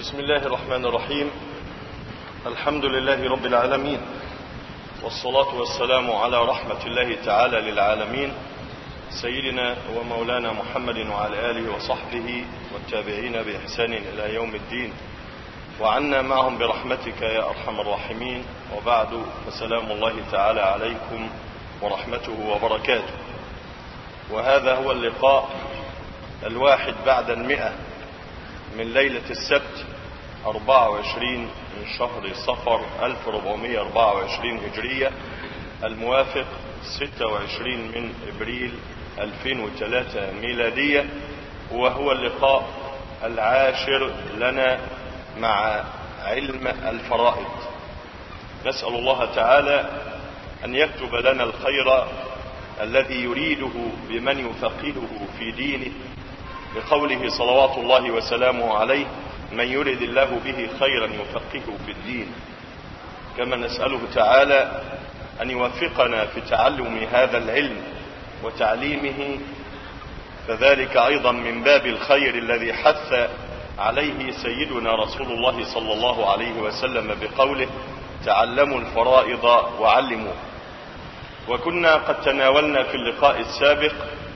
بسم الله الرحمن الرحيم الحمد لله رب العالمين والصلاة والسلام على رحمة الله تعالى للعالمين سيدنا ومولانا محمد وعلى آله وصحبه والتابعين بإحسان إلى يوم الدين وعنا معهم برحمتك يا أرحم الراحمين وبعد فسلام الله تعالى عليكم ورحمته وبركاته وهذا هو اللقاء الواحد بعد المئة من ليلة السبت 24 من شهر صفر 1424 هجرية الموافق 26 من ابريل 2003 ميلادية وهو اللقاء العاشر لنا مع علم الفرائض نسأل الله تعالى أن يكتب لنا الخير الذي يريده بمن يفقهه في دينه بقوله صلوات الله وسلامه عليه من يرد الله به خيرا يفقهه في الدين كما نسأله تعالى أن يوفقنا في تعلم هذا العلم وتعليمه فذلك أيضا من باب الخير الذي حث عليه سيدنا رسول الله صلى الله عليه وسلم بقوله تعلموا الفرائض وعلموا وكنا قد تناولنا في اللقاء السابق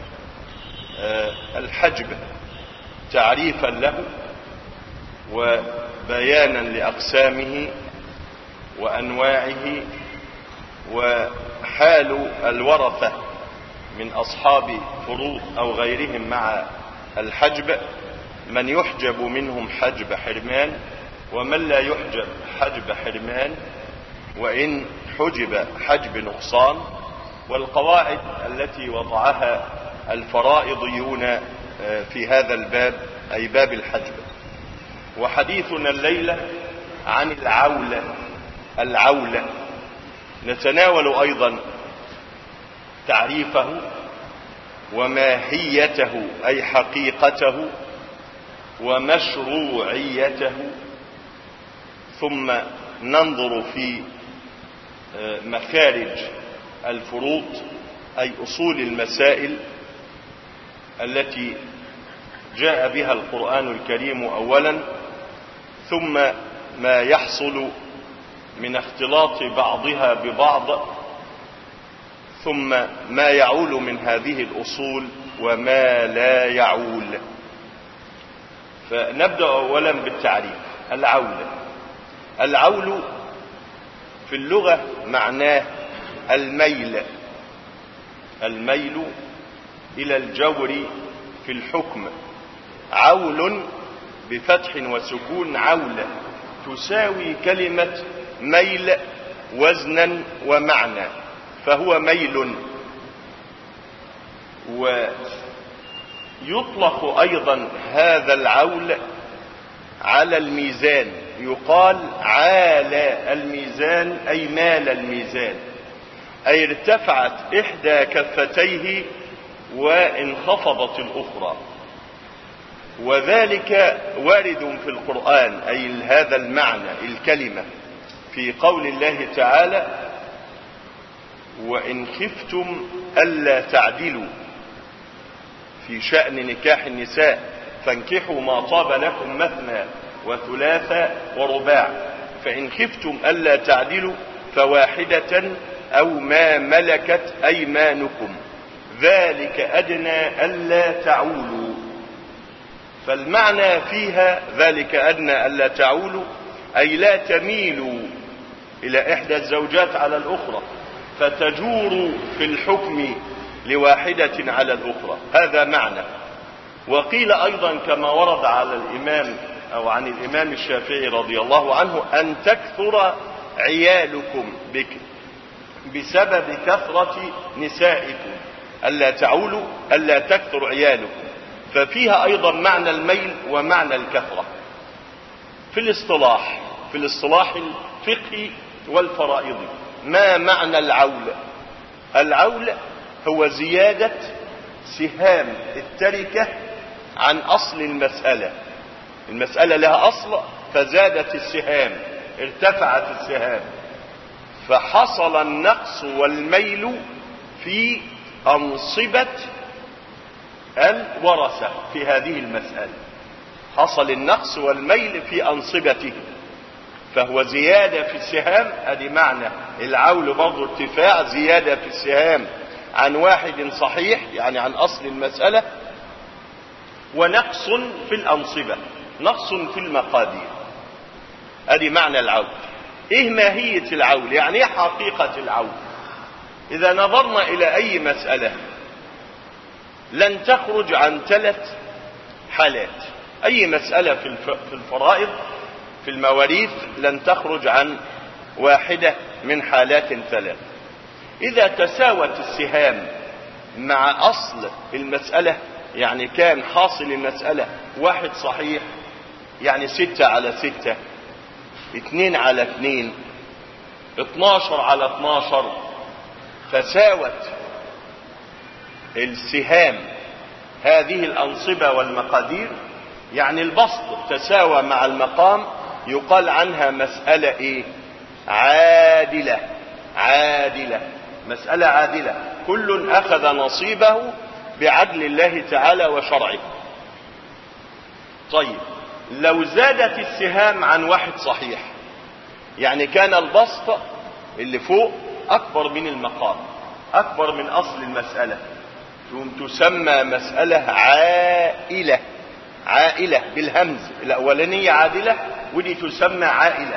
الحجب تعريفا له وبيانا لأقسامه وأنواعه وحال الورثة من أصحاب فروض أو غيرهم مع الحجب من يحجب منهم حجب حرمان ومن لا يحجب حجب حرمان وإن حجب حجب نقصان والقواعد التي وضعها الفرائضيون في هذا الباب أي باب الحجب وحديثنا الليلة عن العولة العولة نتناول أيضا تعريفه وماهيته أي حقيقته ومشروعيته ثم ننظر في مخارج الفروض أي أصول المسائل التي جاء بها القرآن الكريم أولا ثم ما يحصل من اختلاط بعضها ببعض ثم ما يعول من هذه الأصول وما لا يعول فنبدأ أولا بالتعريف العول العول في اللغة معناه الميل الميل إلى الجور في الحكم عول بفتح وسكون عولة تساوي كلمة ميل وزنا ومعنى فهو ميل ويطلق أيضا هذا العول على الميزان يقال عال الميزان أي مال الميزان أي ارتفعت إحدى كفتيه وانخفضت الأخرى وذلك وارد في القرآن أي هذا المعنى الكلمة في قول الله تعالى وإن خفتم ألا تعدلوا في شأن نكاح النساء فانكحوا ما طاب لكم مثنى وثلاث ورباع فإن خفتم ألا تعدلوا فواحدة أو ما ملكت أيمانكم ذلك أدنى ألا تعولوا فالمعنى فيها ذلك أدنى ألا تعولوا أي لا تميلوا إلى إحدى الزوجات على الأخرى فتجور في الحكم لواحدة على الأخرى هذا معنى وقيل أيضا كما ورد على الإمام أو عن الإمام الشافعي رضي الله عنه أن تكثر عيالكم بك بسبب كثرة نسائكم ألا تعولوا ألا تكثر عيالكم ففيها أيضا معنى الميل ومعنى الكثرة في الاصطلاح في الاصطلاح الفقهي والفرائضي ما معنى العول العول هو زيادة سهام التركة عن أصل المسألة المسألة لها أصل فزادت السهام ارتفعت السهام فحصل النقص والميل في أنصبة الورثة في هذه المسألة حصل النقص والميل في أنصبته فهو زيادة في السهام ادي معنى العول برضه ارتفاع زيادة في السهام عن واحد صحيح يعني عن أصل المسألة ونقص في الأنصبة نقص في المقادير ادي معنى العول ايه ماهية العول يعني ايه حقيقة العول اذا نظرنا الى اي مسألة لن تخرج عن ثلاث حالات اي مسألة في الفرائض في المواريث لن تخرج عن واحدة من حالات ثلاث اذا تساوت السهام مع اصل المسألة يعني كان حاصل المسألة واحد صحيح يعني ستة على ستة اتنين على اتنين اتناشر على اتناشر تساوت السهام هذه الأنصبة والمقادير يعني البسط تساوى مع المقام يقال عنها مسألة ايه عادلة عادلة مسألة عادلة كل أخذ نصيبه بعدل الله تعالى وشرعه طيب لو زادت السهام عن واحد صحيح يعني كان البسط اللي فوق أكبر من المقام أكبر من أصل المسألة تسمى مسألة عائلة عائلة بالهمز الأولانية عادلة ودي تسمى عائلة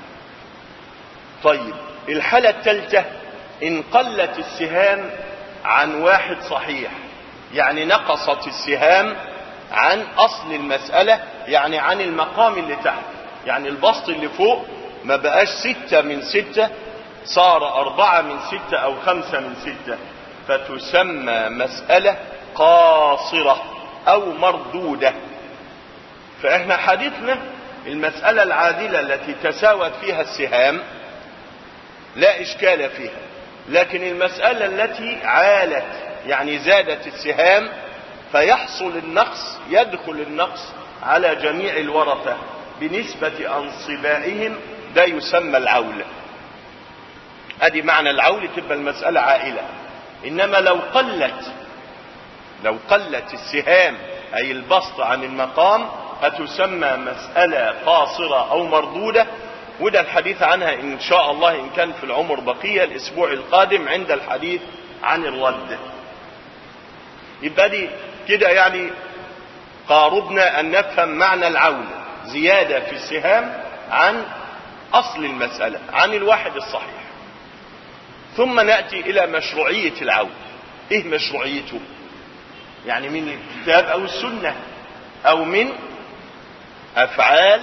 طيب الحالة الثالثة إن قلت السهام عن واحد صحيح يعني نقصت السهام عن أصل المسألة يعني عن المقام اللي تحت يعني البسط اللي فوق ما بقاش ستة من ستة صار أربعة من ستة أو خمسة من ستة فتسمى مسألة قاصرة أو مردودة فإحنا حديثنا المسألة العادلة التي تساوت فيها السهام لا إشكال فيها لكن المسألة التي عالت يعني زادت السهام فيحصل النقص يدخل النقص على جميع الورثة بنسبة أنصبائهم ده يسمى العول ادي معنى العول تبقى المسألة عائلة انما لو قلت لو قلت السهام اي البسط عن المقام هتسمى مسألة قاصرة او مردودة وده الحديث عنها ان شاء الله ان كان في العمر بقية الاسبوع القادم عند الحديث عن الرد يبقى دي كده يعني قاربنا ان نفهم معنى العول زيادة في السهام عن اصل المسألة عن الواحد الصحيح ثم نأتي الى مشروعية العول ايه مشروعيته يعني من الكتاب او السنة او من افعال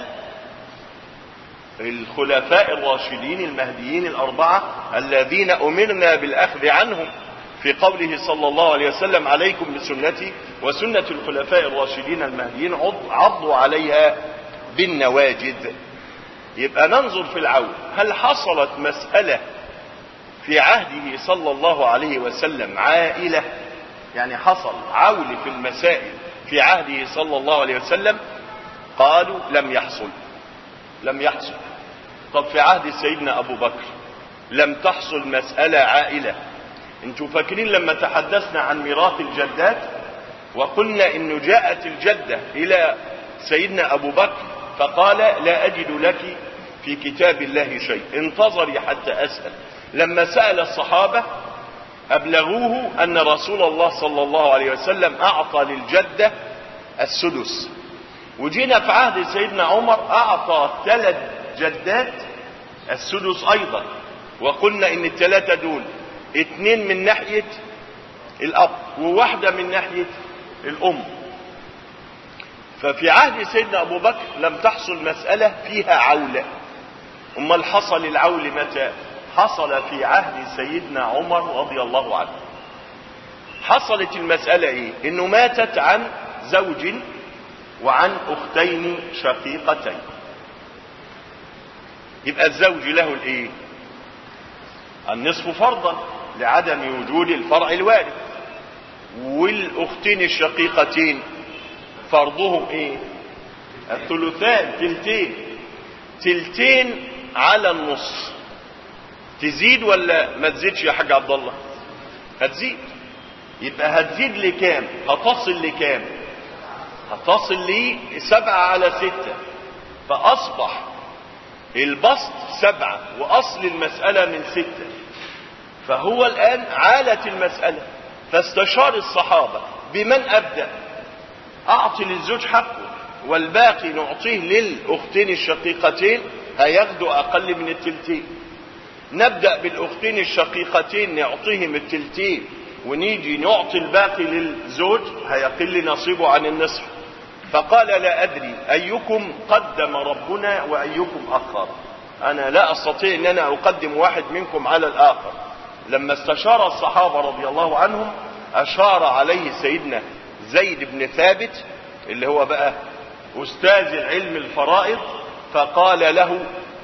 الخلفاء الراشدين المهديين الاربعة الذين امرنا بالاخذ عنهم في قوله صلى الله عليه وسلم عليكم بسنتي وسنة الخلفاء الراشدين المهديين عضوا عليها بالنواجد يبقى ننظر في العول هل حصلت مسألة في عهده صلى الله عليه وسلم عائلة يعني حصل عول في المسائل في عهده صلى الله عليه وسلم قالوا لم يحصل لم يحصل طب في عهد سيدنا أبو بكر لم تحصل مسألة عائلة انتوا فاكرين لما تحدثنا عن ميراث الجدات وقلنا انه جاءت الجدة الى سيدنا ابو بكر فقال لا اجد لك في كتاب الله شيء انتظري حتى اسأل لما سأل الصحابة ابلغوه ان رسول الله صلى الله عليه وسلم اعطى للجدة السدس وجينا في عهد سيدنا عمر اعطى ثلاث جدات السدس ايضا وقلنا ان الثلاثة دول اتنين من ناحية الاب وواحدة من ناحية الام ففي عهد سيدنا ابو بكر لم تحصل مسألة فيها عولة امال حصل العول متى حصل في عهد سيدنا عمر رضي الله عنه حصلت المسألة ايه انه ماتت عن زوج وعن اختين شقيقتين يبقى الزوج له الايه النصف فرضا لعدم وجود الفرع الوارث والاختين الشقيقتين فرضهم ايه الثلثان تلتين تلتين على النص تزيد ولا ما تزيدش يا حاج عبد الله هتزيد يبقى هتزيد لكام هتصل لكام هتصل لي سبعة على ستة فأصبح البسط سبعة وأصل المسألة من ستة فهو الآن عالت المسألة فاستشار الصحابة بمن أبدأ أعطي للزوج حقه والباقي نعطيه للأختين الشقيقتين هياخدوا أقل من التلتين نبدأ بالأختين الشقيقتين نعطيهم التلتين ونيجي نعطي الباقي للزوج هيقل نصيبه عن النصف فقال لا أدري أيكم قدم ربنا وأيكم أخر أنا لا أستطيع أن أنا أقدم واحد منكم على الآخر لما استشار الصحابة رضي الله عنهم أشار عليه سيدنا زيد بن ثابت اللي هو بقى أستاذ علم الفرائض فقال له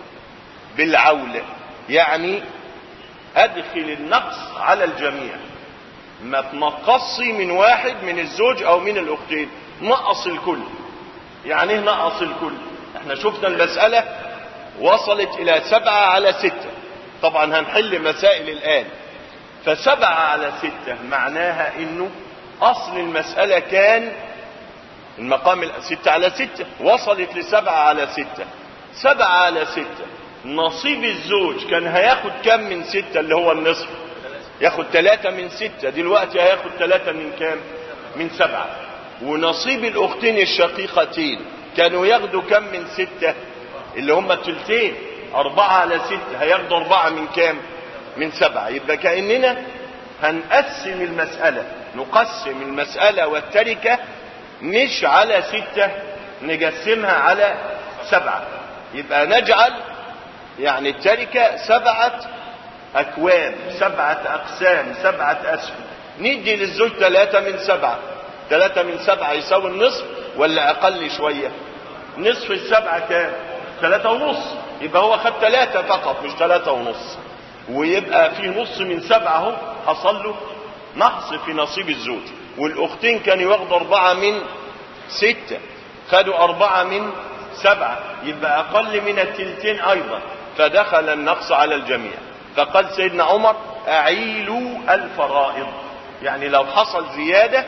بالعول يعني أدخل النقص على الجميع ما تنقصي من واحد من الزوج أو من الأختين نقص الكل يعني ايه نقص الكل احنا شفنا المسألة وصلت إلى سبعة على ستة طبعا هنحل مسائل الآن فسبعة على ستة معناها انه اصل المسألة كان المقام ستة على ستة وصلت لسبعة على ستة سبعة على ستة نصيب الزوج كان هياخد كم من ستة اللي هو النصف ياخد ثلاثة من ستة دلوقتي هياخد ثلاثة من كام من سبعة ونصيب الاختين الشقيقتين كانوا ياخدوا كم من ستة اللي هم التلتين اربعة على ستة هياخدوا اربعة من كام من سبعة يبقى كأننا هنقسم المسألة نقسم المسألة والتركة مش على ستة نقسمها على سبعة يبقى نجعل يعني التركة سبعة أكوام سبعة أقسام سبعة أسهم ندي للزوج ثلاثة من سبعة ثلاثة من سبعة يساوي النصف ولا أقل شوية نصف السبعة كام ثلاثة ونص يبقى هو خد ثلاثة فقط مش ثلاثة ونص ويبقى في نص من سبعة اهو حصل له نقص في نصيب الزوج والأختين كانوا ياخدوا أربعة من ستة خدوا أربعة من سبعة يبقى أقل من التلتين أيضا فدخل النقص على الجميع فقال سيدنا عمر أعيلوا الفرائض يعني لو حصل زيادة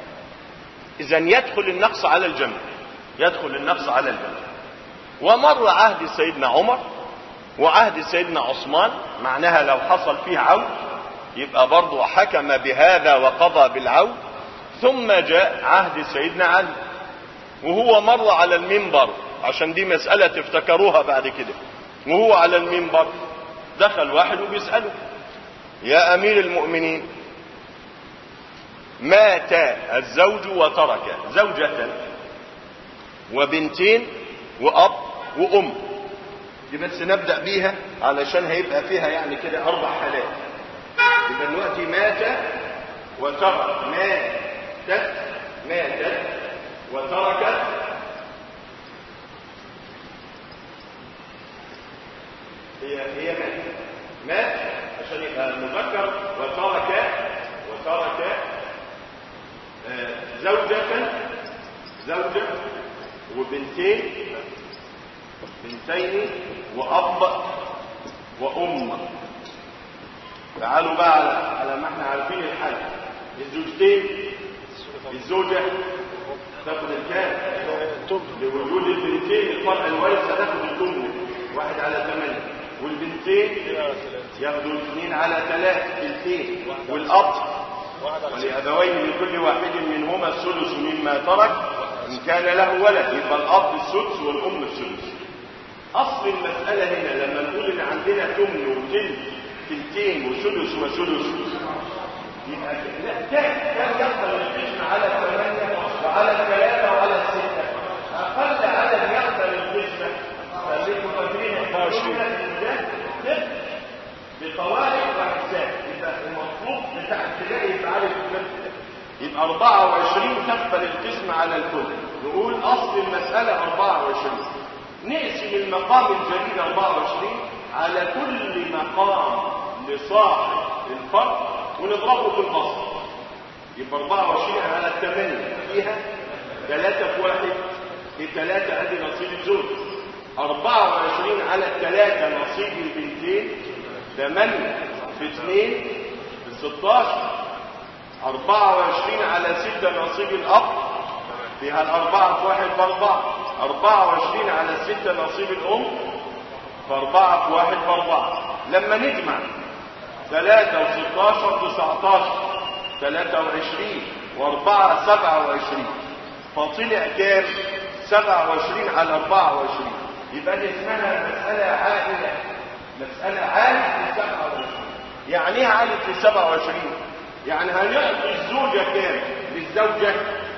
إذا يدخل النقص على الجميع يدخل النقص على الجميع ومر عهد سيدنا عمر وعهد سيدنا عثمان معناها لو حصل فيه عود يبقى برضه حكم بهذا وقضى بالعود ثم جاء عهد سيدنا علي وهو مر على المنبر عشان دي مسألة تفتكروها بعد كده وهو على المنبر دخل واحد وبيسأله يا أمير المؤمنين مات الزوج وترك زوجة وبنتين وأب وأم دي بس نبدأ بيها علشان هيبقى فيها يعني كده أربع حالات يبقى دلوقتي مات وترك ماتت ماتت وتركت هي هي مات مات عشان يبقى مذكر وترك وترك آه، زوجة زوجة وبنتين بنتين وأب وأم تعالوا بقى على على ما احنا عارفين الحل الزوجتين الزوجة تاخد الكام لوجود البنتين الفرق الوارث هتاخد الثمن واحد على ثمانية والبنتين ياخدوا اثنين على ثلاثة بنتين والأب ولأبوين لكل واحد منهما الثلث مما ترك إن كان له ولد يبقى الأب السدس والأم السدس أصل المسألة هنا لما نقول إن عندنا ثمن وتلت تلتين وثلث وثلث يبقى لا كان كان يقبل القسم على الثمانية وعلى الثلاثة وعلى الستة أقل عدد يقبل القسمة خليكم فاكرين ده بقواعد وحساب يبقى المطلوب بتاع ابتدائي يبقى عارف الكلام يبقى 24 تقبل القسم على الكل نقول أصل المسألة 24 نقسم المقام الجديد 24 على كل مقام لصاحب الفرد ونضربه في البسط يبقى 24 على الثمانية فيها ثلاثة في واحد في ثلاثة ادي نصيب الزوج 24 على الثلاثة نصيب البنتين 8 في 2 في 16 24 على 6 نصيب الأب فيها الأربعة في واحد بأربعة أربعة وعشرين على ستة نصيب الأم فأربعة في واحد بأربعة لما نجمع ثلاثة وستاشر تسعتاشر ثلاثة وعشرين وأربعة سبعة وعشرين فطلع كام؟ سبعة وعشرين على أربعة وعشرين يبقى دي اسمها مسألة عائلة مسألة عالة في سبعة وعشرين يعني ايه عالة في سبعة وعشرين؟ يعني هنعطي الزوجة كام؟ للزوجة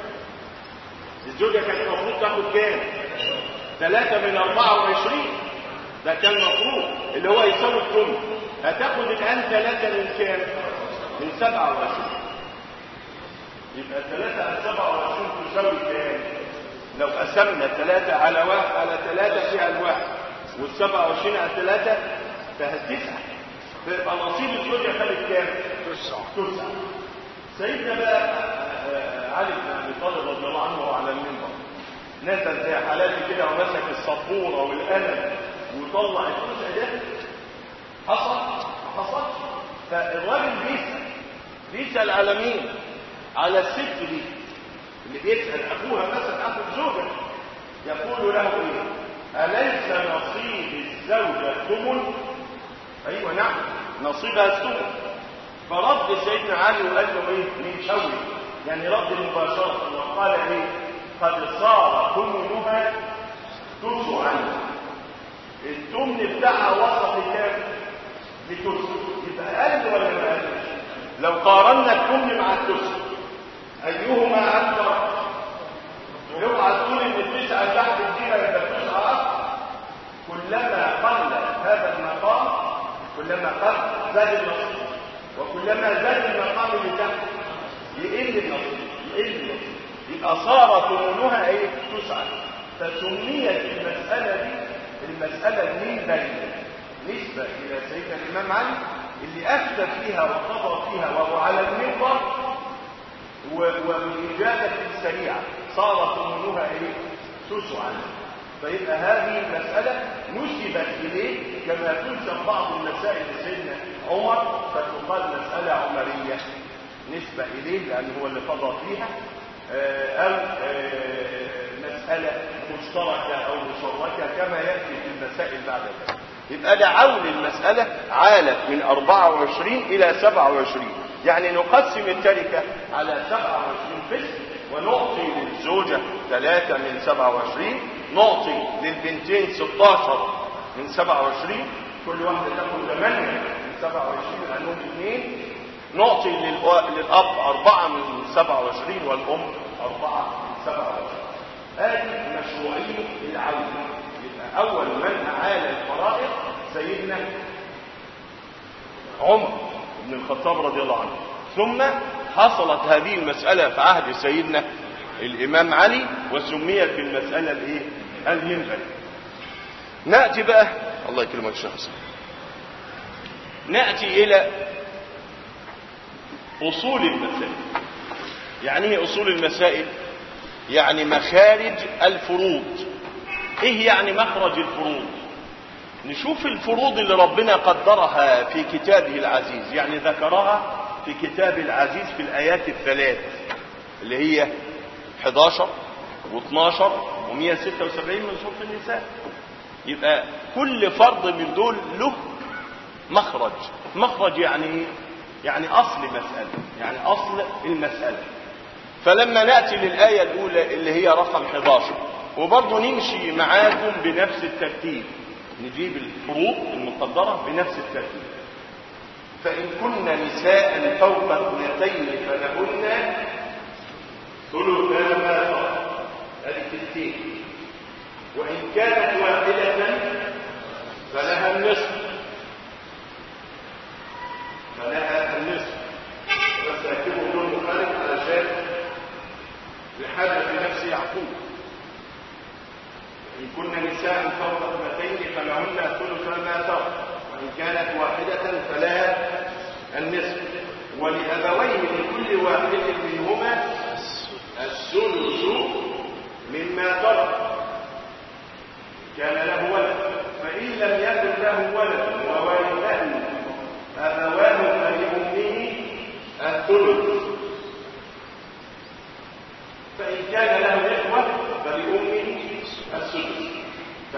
الزوجة كانت المفروض تاخد كام؟ ثلاثة من أربعة وعشرين ده كان مفروض اللي هو يساوي الثمن هتاخد الآن ثلاثة من كام؟ من سبعة وعشرين يبقى ثلاثة على سبعة وعشرين تساوي كام؟ لو قسمنا ثلاثة على واحد على ثلاثة فيها الواحد والسبعة وعشرين على ثلاثة فيها تسعة فيبقى نصيب الزوجة خدت كام؟ تسعة تسعة سيدنا بقى آه، علي بن ابي طالب رضي الله عنه وهو على المنبر نزل زي حالاتي كده ومسك السبوره والقلم وطلع التسعه ده حصل ما حصلش فالراجل بيسال بيسال على مين؟ على الست دي اللي بيسال اخوها مثلا اخو الزوجه يقول له ايه؟ اليس نصيب الزوجه ثمن؟ ايوه نعم نصيبها الثمن فرد سيدنا علي وقال له ايه من شوي يعني رد مباشرة وقال ايه قد صار ثمنها تسعا الثمن بتاعها وصل لكام لتسع يبقى اقل ولا ما قلش لو قارنا الثمن مع التسع ايهما اكبر اوعى تقول ان التسعه تحت الديره يبقى التسعه اكبر كلما قل هذا المقام كلما قل زاد النصيب وكلما زاد المقام اللي تحت يقل النصيب يقل النصيب يبقى صار ثمنها ايه تسعة فسميت المسألة دي المسألة المنبرية نسبة إلى سيدنا الإمام علي اللي أفتى فيها وقضى فيها وهو على المنبر و- وبإجابة سريعة صار ثمنها ايه تسعة فيبقى هذه المسألة نسبت إليه كما تنسب بعض المسائل لسيدنا عمر فتقال مسألة عمرية نسبة إليه لأنه هو اللي قضى فيها آه، أو آه، مسألة مشتركة أو مشركة كما يأتي في المسائل بعد ذلك يبقى ده عول المسألة عالت من 24 إلى 27 يعني نقسم التركة على 27 قسم ونعطي للزوجة ثلاثة من 27 نعطي للبنتين 16 من 27 كل واحدة تاخد 8 من 27 لأنهم اثنين نعطي للأ- للأب أربعة من 27 والأم أربعة من 27 هذه مشروعية العون يبقى أول من أعال الفرائض سيدنا عمر بن الخطاب رضي الله عنه ثم حصلت هذه المسألة في عهد سيدنا الإمام علي وسميت بالمسألة الإيه؟ المنبري نأتي بقى الله يكرمك شيخ حسن نأتي إلى أصول المسائل يعني ايه أصول المسائل يعني مخارج الفروض ايه يعني مخرج الفروض نشوف الفروض اللي ربنا قدرها في كتابه العزيز يعني ذكرها في كتاب العزيز في الآيات الثلاث اللي هي 11 و12 و176 من سورة النساء يبقى كل فرض من دول له مخرج مخرج يعني ايه؟ يعني أصل مسألة يعني أصل المسألة فلما نأتي للآية الأولى اللي هي رقم 11 وبرضه نمشي معاكم بنفس الترتيب نجيب الفروض المقدرة بنفس الترتيب فإن كن نساء فوق اثنتين فلهن ثلثا ما ترك هذه التلتين وإن كانت واحدة فلها النصف فلها النصف بس أكتبه بدون مخالف علشان لحاجة في نفس يعقوب إن كن نساء فوق اثنتين فلهن ثلث ما ترك وإن كانت واحدة فلها النصف ولأبويه لكل واحد منهما الثلث مما ترك كان له ولد فإن لم يكن له ولد ووالده أبواه فلأمه الثلث فإن كان له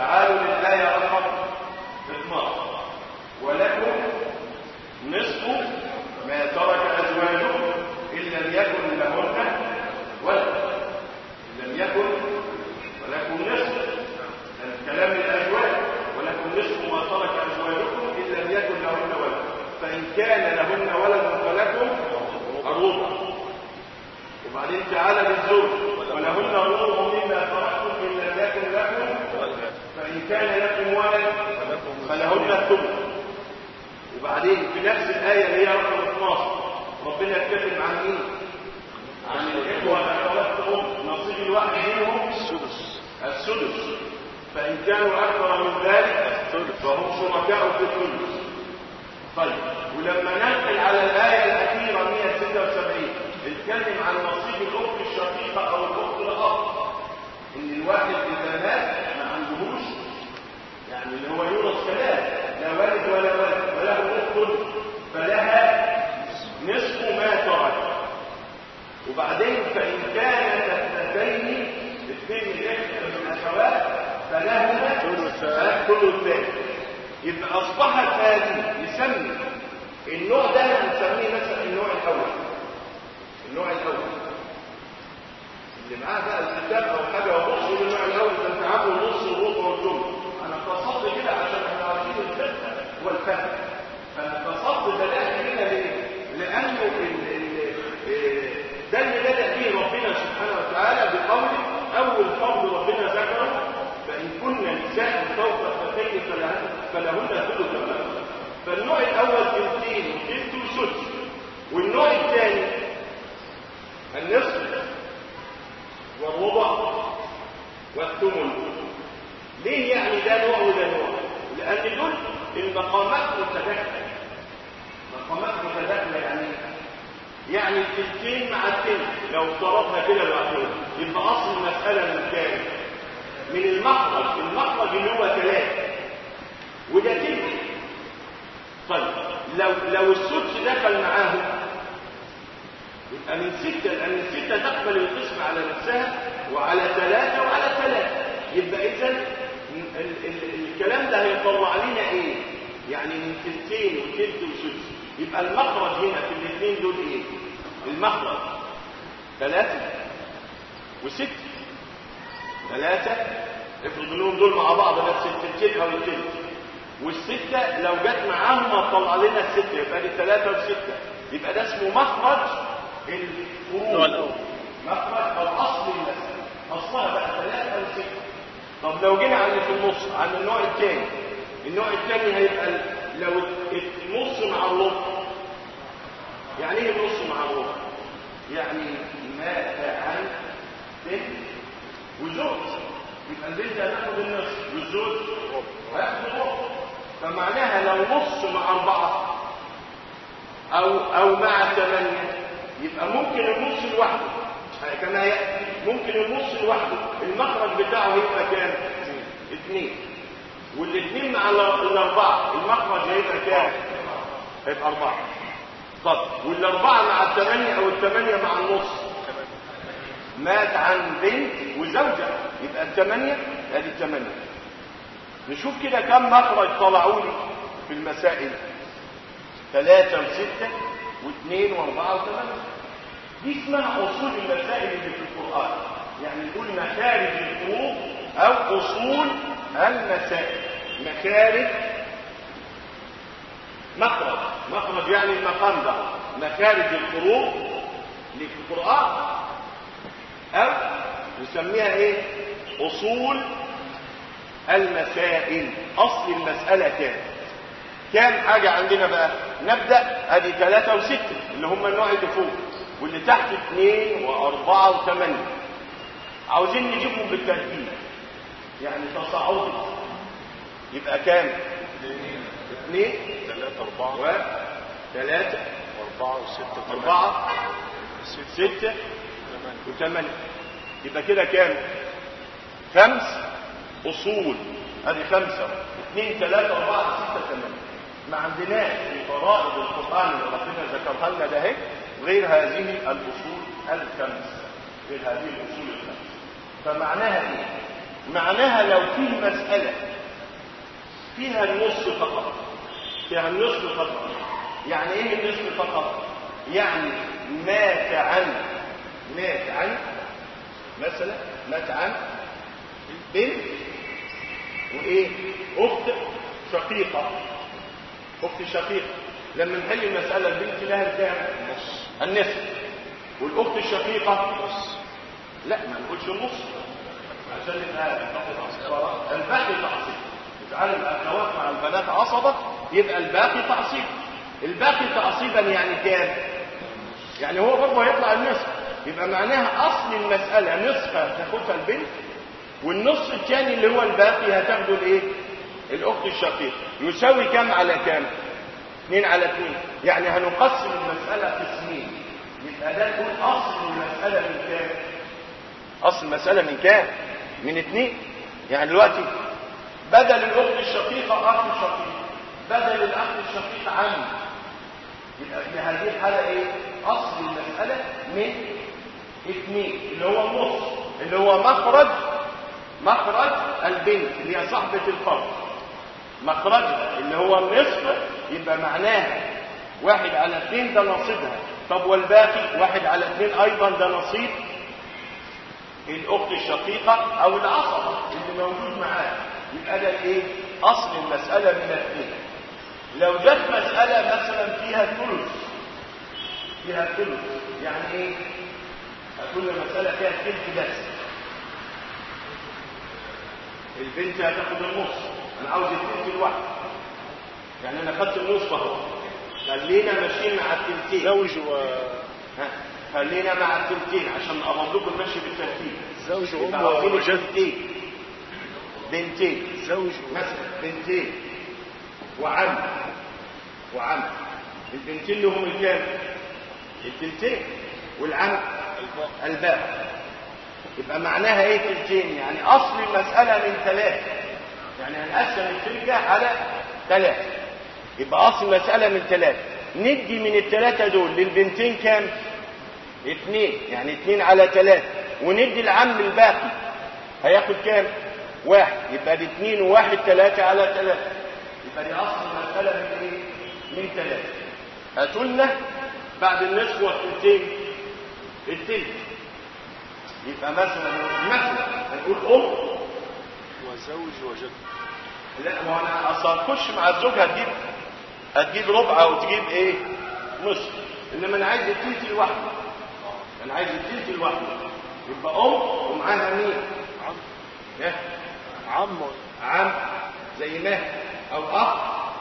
تعالوا للآية رقم 12 ولكم نصف ما ترك أزواجكم إن لم يكن لهن ولد إن لم يكن ولكم نصف الكلام للأزواج ولكم نصف ما ترك أزواجكم إن لم يكن لهن ولد فإن كان لهن ولد فلكم الربع وبعدين تعالى للزوج ولهن الربع مما تركتم إن لم يكن لكم فإن كان لكم ولد فلهن الثمن وبعدين في نفس الآية اللي هي رقم 12 ربنا يتكلم عن مين؟ عن الإخوة والأخوات نصيب الواحد منهم السدس السدس فإن كانوا أكثر من ذلك فهم شركاء في الثلث طيب ولما ننقل على الآية الأخيرة 176 اتكلم عن نصيب الأخت الشقيقة أو الأخت الأب إن الواحد إذا مات ما عندهوش يعني اللي هو يورث كلام لا والد ولا ولد وله أخت فلها نصف ما ترك وبعدين فإن كانت اثنتين اثنين من الأخوات فلهما كل الثاني يبقى أصبحت هذه نسمي النوع ده هنسميه مثلا النوع الأول النوع الأول اللي معاه بقى الكتاب أو حاجة وبص يقول النوع الأول ده أنت عامله نص الربع والجملة أنا اقتصدت كده عشان احنا عارفين الفقه والفهم فأنا اقتصدت بدأت كده ليه؟ لأنه ال ال ده اللي بدأ فيه ربنا سبحانه وتعالى بقوله أول قول ربنا ذكره فإن كن نساء فوق اثنتين فلهن فلهن ثلث ما فالنوع الأول تلتين وتلت وسدس والنوع الثاني النصف والربع والثمن ليه يعني ده نوع وده نوع؟ لأن دول المقامات متداخلة مقامات متداخلة يعني يعني التلتين مع التلت لو افترضنا كده لوحدهم يبقى أصل المسألة من كام؟ من المخرج المخرج اللي هو ثلاثة وده تلت طيب لو لو السدس دخل معاهم يبقى من ستة لأن الستة تقبل القسم على نفسها وعلى ثلاثة وعلى ثلاثة يبقى إذا الكلام ده هيطلع لنا إيه؟ يعني من تلتين وتلت وسدس يبقى المخرج هنا في الاثنين دول إيه؟ المخرج ثلاثة وستة ثلاثة افرض انهم دول مع بعض نفس التلتين او التلت والستة لو جت معاهم هتطلع لنا الستة يبقى دي ثلاثة وستة يبقى ده اسمه مخرج الفروض مخرج او اصل المسألة اصلها بقى ثلاثة او ستة طب لو جينا على اللي في النص عن النوع الثاني النوع الثاني هيبقى لو النص مع الربع يعني ايه النص مع الربع؟ يعني مات عن بنت وزوج يبقى البنت هتاخد النصف والزوج هياخد الربع فمعناها لو نص مع أربعة أو أو مع ثمانية يبقى ممكن النص لوحده كما يأتي ممكن النص لوحده المخرج بتاعه هيبقى كام؟ اثنين والاثنين مع الأربعة المخرج هيبقى كام؟ هيبقى أربعة طب والأربعة مع الثمانية أو الثمانية مع النص مات عن بنت وزوجة يبقى الثمانية ادي الثمانية نشوف كده كم مخرج طلعوا لي في المسائل ثلاثة وستة واثنين واربعة وثمانية دي اسمها أصول المسائل اللي في القرآن يعني نقول مخارج الحروف أو أصول المسائل مخارج مخرج مخرج يعني المقام ده مخارج الحروف اللي في القرآن أو نسميها إيه؟ أصول المسائل أصل المسألة كام؟ كام حاجة عندنا بقى؟ نبدأ أدي ثلاثة وستة اللي هم النوع اللي فوق واللي تحت اثنين وأربعة وثمانية عاوزين نجيبهم بالترتيب يعني تصاعدي يبقى كام؟ اثنين ثلاثة أربعة وثلاثة وأربعة وستة ثمانية. أربعة ستة ستة ثمانية وثمانية يبقى كده كام خمس أصول ادي خمسة اثنين ثلاثة أربعة ستة ثمانية ما عندناش في فرائض القرآن اللي ربنا ذكرها لنا ده اهي غير هذه الأصول الخمس غير هذه الأصول الخمس فمعناها ايه معناها لو في مسألة فيها النص فقط فيها النصف فقط يعني ايه النصف فقط يعني مات عن مات عن مثلا مات عن بنت وايه اخت شقيقه اخت شقيقه لما نحل المساله البنت لها كام نص النصف والاخت الشقيقه نص لا ما نقولش النص عشان يبقى الباقي تعصيب يجعل الاخوات مع البنات عصبه يبقى الباقي تعصيب الباقي تعصيبا يعني كام يعني هو برضه هيطلع النصف يبقى معناها اصل المساله نصفها تاخدها البنت والنص الثاني اللي هو الباقي هتاخده الايه الاخت الشقيقه يساوي كام على كام 2 على 2 يعني هنقسم المساله قسمين يبقى ده نقول اصل المساله من كام اصل المساله من كام من اثنين يعني دلوقتي بدل الاخت الشقيقه اخ شقيق بدل الاخ الشقيق عم يبقى في هذه الحاله ايه اصل المساله من اثنين اللي هو النص اللي هو مخرج مخرج البنت اللي هي صاحبه الفرد مخرجها اللي هو النصف يبقى معناها واحد على اثنين ده نصيبها طب والباقي واحد على اثنين ايضا ده نصيب الاخت الشقيقه او العصبه اللي موجود معاها يبقى ده الايه اصل المساله من الاثنين لو جت مساله مثلا فيها ثلث فيها ثلث يعني ايه هتكون المساله فيها ثلث بس البنت هتاخد النص انا عاوز الثلث الواحد يعني انا خدت النص اهو خلينا ماشيين مع الثلثين زوج و ها خلينا مع الثلثين عشان اضمن لكم المشي بالترتيب زوج يبقى وام واخدين وجد بنتين بنتين زوج مثلا بنتين وعم وعم البنتين اللي هم الكام التلتين والعم الباء يبقى معناها ايه تلتين يعني اصل المسألة من ثلاثة يعني هنقسم التلكة على ثلاثة يبقى اصل المسألة من ثلاثة ندي من الثلاثة دول للبنتين كام اثنين يعني اثنين على ثلاثة وندي العم الباقي هياخد كام واحد يبقى دي اثنين وواحد ثلاثة على ثلاثة يبقى دي اصل المسألة من ايه من ثلاثة هاتوا لنا بعد النصف والثلثين الثلث يبقى مثلا مثلا هنقول ام وزوج وجد لا ما هو انا اصلا تخش مع الزوج هتجيب هتجيب ربع او تجيب ايه نصف انما انا عايز التلت لوحده انا عايز التلت لوحده يبقى ام ومعاها مين عم إيه؟ عم عم زي مهر او اخ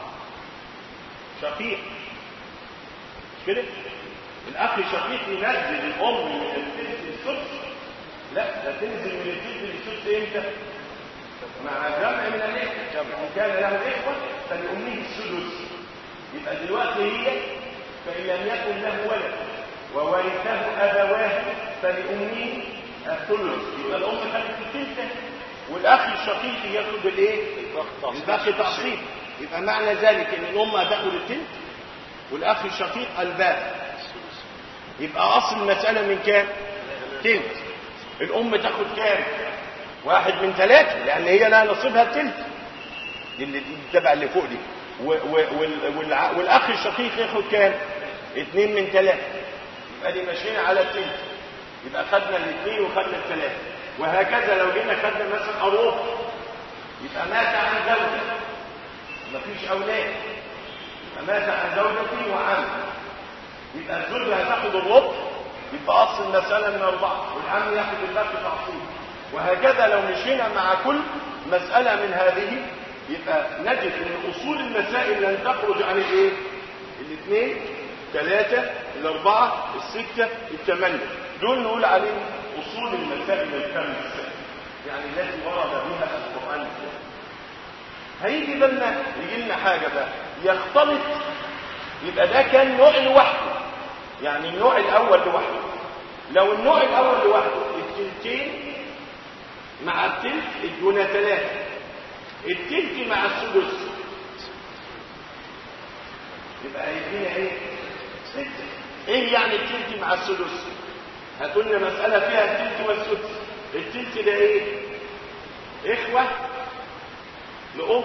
شقيق مش كده الاخ الشقيق ينزل الام من الثلث للسدس لا ده تنزل من الثلث للسدس امتى مع جمع من الاخوه ان كان له اخوه فلامه السدس يبقى دلوقتي هي فان لم يكن له ولد وورثه ابواه فلامه الثلث يبقى الام خدت الثلثه والاخ الشقيق ياخد الايه الباقي تعصيب يبقى معنى ذلك ان الام هتاخد الثلث والاخ الشقيق الباقي يبقى اصل المساله من كام ثلث الام تاخد كام واحد من ثلاثه لان هي لها نصيبها الثلث دي اللي دي التبع اللي فوق دي و و وال والع- والاخ الشقيق ياخد كام اثنين من ثلاثه يبقى دي ماشيين على الثلث يبقى خدنا الاثنين وخدنا الثلاثه وهكذا لو جينا خدنا مثلا الربع يبقى مات عن زوجه مفيش اولاد يبقى مات عن زوجتي وعم يبقى الزوجة هتاخد الربع يبقى أصل المسألة من أربعة والعم ياخد الباقي تعصيب وهكذا لو مشينا مع كل مسألة من هذه يبقى نجد أن أصول المسائل لن تخرج عن الإيه؟ الاثنين ثلاثة الأربعة الستة الثمانية دول نقول عليهم أصول المسائل الخمسة يعني التي ورد بها القرآن الكريم هيجي بالنا يجي لنا حاجة بقى يختلط يبقى ده كان نوع لوحده يعني النوع الأول لوحده لو النوع الأول لوحده التلتين مع التلت ادونا ثلاثة التلت مع السدس يبقى هيدينا ايه؟ ستة ايه يعني التلت مع السدس؟ هاتوا لنا مسألة فيها التلت والسدس التلت ده ايه؟ إخوة لأم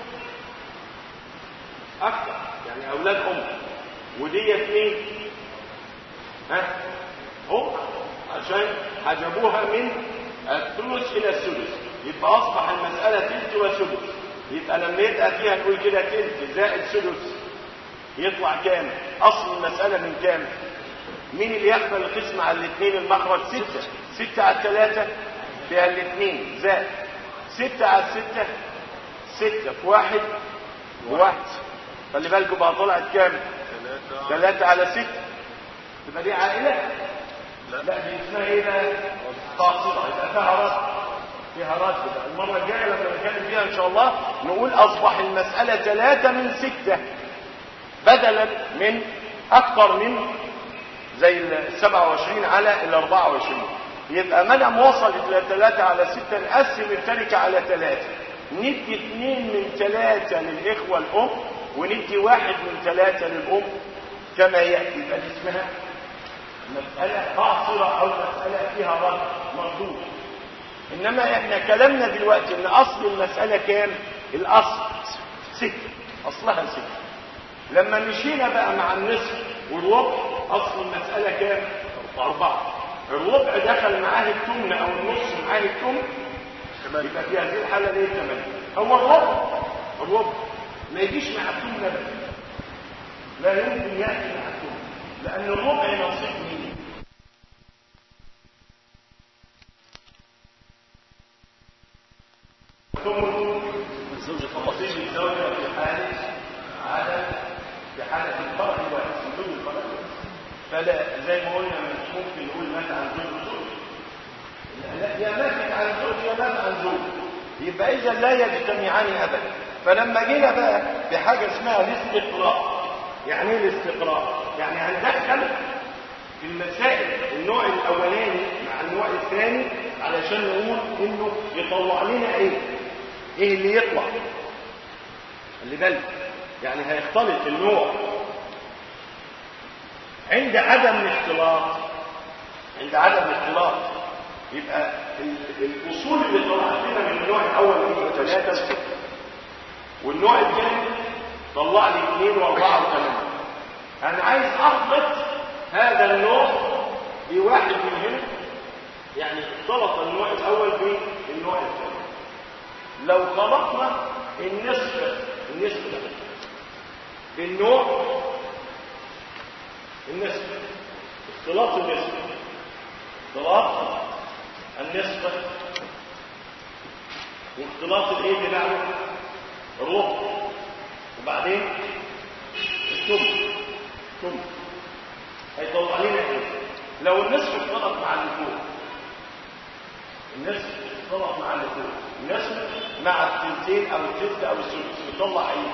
أكثر يعني أولاد أم وديت مين؟ ها؟ هم عشان حجبوها من الثلث إلى السدس يبقى أصبح المسألة تلت وسدس يبقى لما يبقى فيها نقول كده تلت زائد سدس يطلع كام؟ أصل المسألة من كام؟ مين اللي يقبل القسم على الاثنين المخرج؟ ستة ستة على الثلاثة فيها الاثنين زائد ستة على الستة ستة في واحد وواحد خلي بالكم بقى طلعت كام؟ ثلاثة ثلاثة على ستة تبقى دي عائلة؟ لا لا دي اسمها ايه بقى؟ قاصرة يبقى فيها رد فيها رد بقى المرة الجاية لما نتكلم فيها ان شاء الله نقول اصبح المسألة ثلاثة من ستة بدلا من اكثر من زي ال 27 على ال 24 يبقى ما دام وصلت الى 3 على 6 نقسم التركه على 3 ندي 2 من 3 للاخوه الام وندي واحد من 3 للام كما ياتي يبقى دي اسمها مساله قاصره او مساله فيها رد مردود انما احنا كلامنا دلوقتي ان اصل المساله كام الاصل ستة اصلها ستة لما مشينا بقى مع النصف والربع اصل المساله كام اربعه الربع دخل معاه التمن او النص معاه التمن يبقى في هذه الحاله ليه ثمانيه هو الربع الربع ما يجيش مع التمن ابدا لا يمكن ياتي مع التمن لان الربع نصيب مين ثمن الزوجة نصيب الزوجه في حاله عدم في حالة الفرق الواحد سجود الفرق الواحد فلا زي ما قلنا مش ممكن نقول مات عن زوج وزوج لا لا، يا ماتت عن زوج يا مات عن زوج يبقى اذا لا يجتمعان ابدا فلما جينا بقى بحاجه اسمها الاستقراء يعني ايه الاستقراء يعني هندخل في المسائل النوع الاولاني مع النوع الثاني علشان نقول انه يطلع لنا ايه ايه اللي يطلع خلي بالك يعني هيختلط النوع عند عدم الاختلاط عند عدم الاختلاط يبقى ال- الاصول اللي طلعت لنا من النوع الاول هي ثلاثه وسته والنوع الثاني طلع لي اثنين واربعه وثمانيه انا عايز اخلط هذا النوع بواحد من هنا يعني اختلط النوع الاول بالنوع الثاني لو خلطنا النصف النصف ده بالنوع النصف اختلاط النصف اختلاط النصف واختلاط الايه اللي بعده الربع وبعدين الثمن الثمن هيطلع لنا ايه لو النصف اختلط مع اللي فوق النصف اختلط مع اللي فوق النصف مع الثلثين او الثلث او الثلث يطلع ايه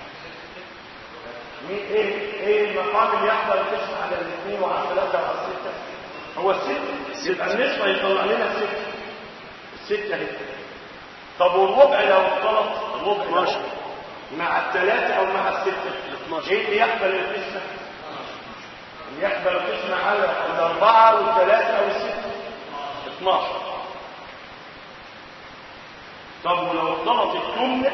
مين ايه ايه المقام اللي يحضر القسم على الاثنين وعلى الثلاثه وعلى السته هو الست يبقى النسبه يطلع لنا السته السته اهي طب والربع لو اختلط الربع لو 12. مع الثلاثه او مع السته 12. ايه اللي يقبل القسمه اللي يقبل القسمه على الاربعه والثلاثه او السته 12 طب ولو اختلط الثمن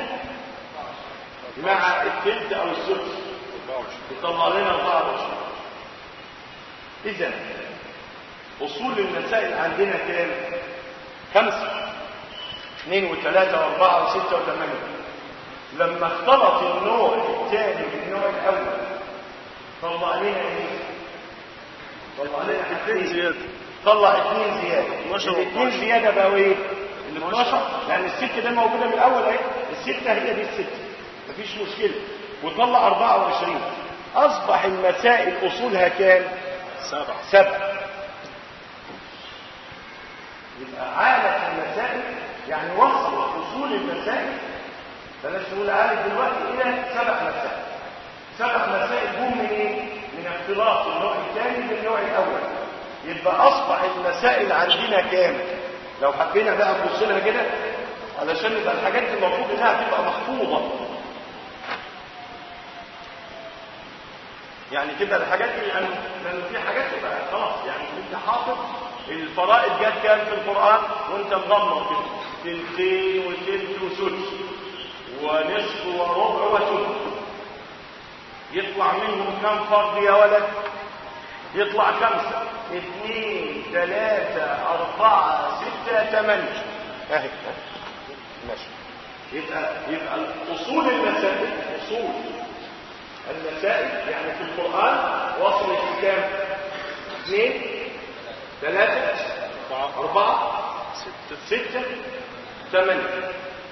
مع الثلث او السدس 24 يطلع لنا 24 اذا اصول المسائل عندنا كام خمسه اثنين وثلاثه واربعه وسته وثمانيه لما اختلط النوع الثاني بالنوع الاول طلع لنا ايه طلع لنا اثنين حاجتين زيادة طلع اثنين زياده 12 الاثنين و12. زياده بقى ايه ال 12 لان الست ده موجوده من الاول اهي السته هي دي السته مفيش مشكله وطلع 24 اصبح المسائل اصولها كام سبعة سبع يبقى عالة المسائل يعني وصل اصول المسائل بلاش نقول عالة دلوقتي الى سبع مسائل سبع مسائل هم من ايه من اختلاط النوع الثاني بالنوع الاول يبقى اصبح المسائل عندنا كام لو حبينا بقى نبص لها كده علشان يبقى الحاجات دي المفروض انها تبقى محفوظه يعني كده الحاجات دي لان لان في حاجات تبقى خلاص يعني انت حافظ الفرائض جت كام في القران وانت مضمن كده وتلتين وتلت وسدس ونصف وربع وثلث يطلع منهم كم فرد يا ولد يطلع خمسة اثنين ثلاثة أربعة ستة ثمانية اهي ماشي يبقى يبقى اصول المسائل اصول المسائل يعني في القرآن وصلت لكام؟ اثنين ثلاثة أربعة ستة ستة ثمانية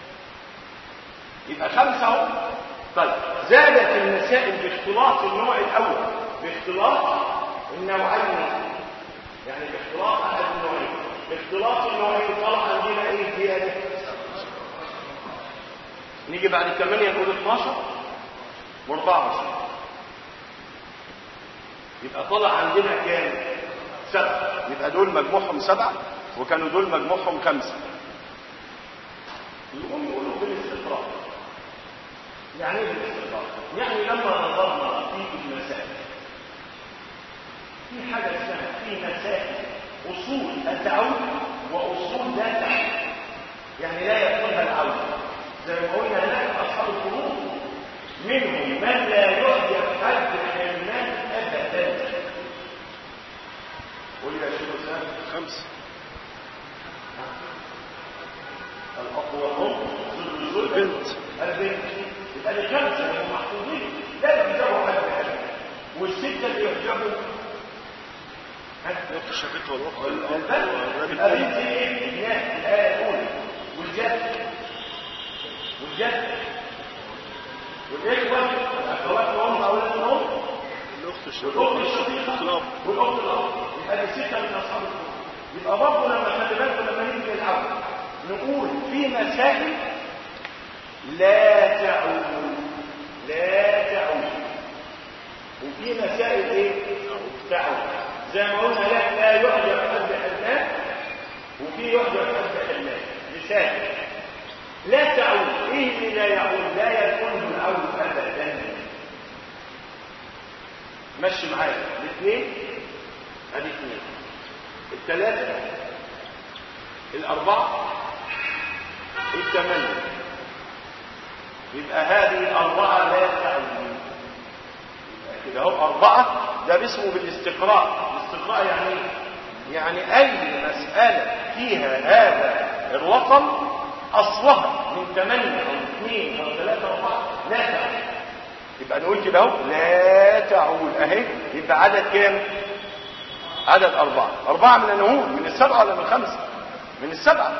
يبقى خمسة اهو طيب زادت المسائل باختلاط النوع الأول باختلاط النوعين يعني باختلاط أحد النوعين باختلاط النوعين طلع عندنا ايه زيادة نيجي بعد الثمانية نقول 12 و24 يبقى طلع عندنا كام؟ سبعة يبقى دول مجموعهم سبعة وكانوا دول مجموعهم خمسة يقوم يقولوا بالاستقرار يعني ايه بالاستقرار؟ يعني لما نظرنا في المسائل في حاجة اسمها في مسائل أصول التعود وأصول لا تعود يعني لا يكونها العود زي ما قلنا هناك أصحاب الفروض منهم من لا يعجب حد الحرمان أبدا قول يا شيخ أسامة خمسة الأب والأم ذل البنت. البنت يبقى الخمسة هم محفوظين لا يحجبوا حد بحد والستة اللي يحجبوا الأخت الشقيقة والأخت البنت الأب يبقى والأب بنت ايه؟ الناس الآية الأولى والجد والجد والإخوة الأخوات وهم أولاد الأم الأخت والأخت الشقيقة الشقيقة الأب والأخت الأب يبقى دي ستة من أصحاب الفروض يبقى برضه لما خلي بالكم لما نيجي نلعب نقول في مسائل لا تعود لا تعود وفي مسائل ايه تعود زي ما قلنا لا لا يعجب حد حلمان وفي يعجب حد حلمان مثال لا تعود ايه اللي لا يعود لا يكون العود ابدا مشي معايا الاثنين ادي اثنين الثلاثه الاربعه الثمانيه يبقى هذه الاربعه لا تعود يبقى كده اهو اربعه ده باسمه بالاستقراء الاستقراء يعني ايه يعني اي مساله فيها هذا الرقم اصلها من ثمانيه او اثنين او ثلاثه او اربعه لا تعود يبقى نقول كده اهو لا تعود اهي يبقى عدد كام عدد أربعة أربعة من النهور من السبعة ولا من الخمسة من السبعة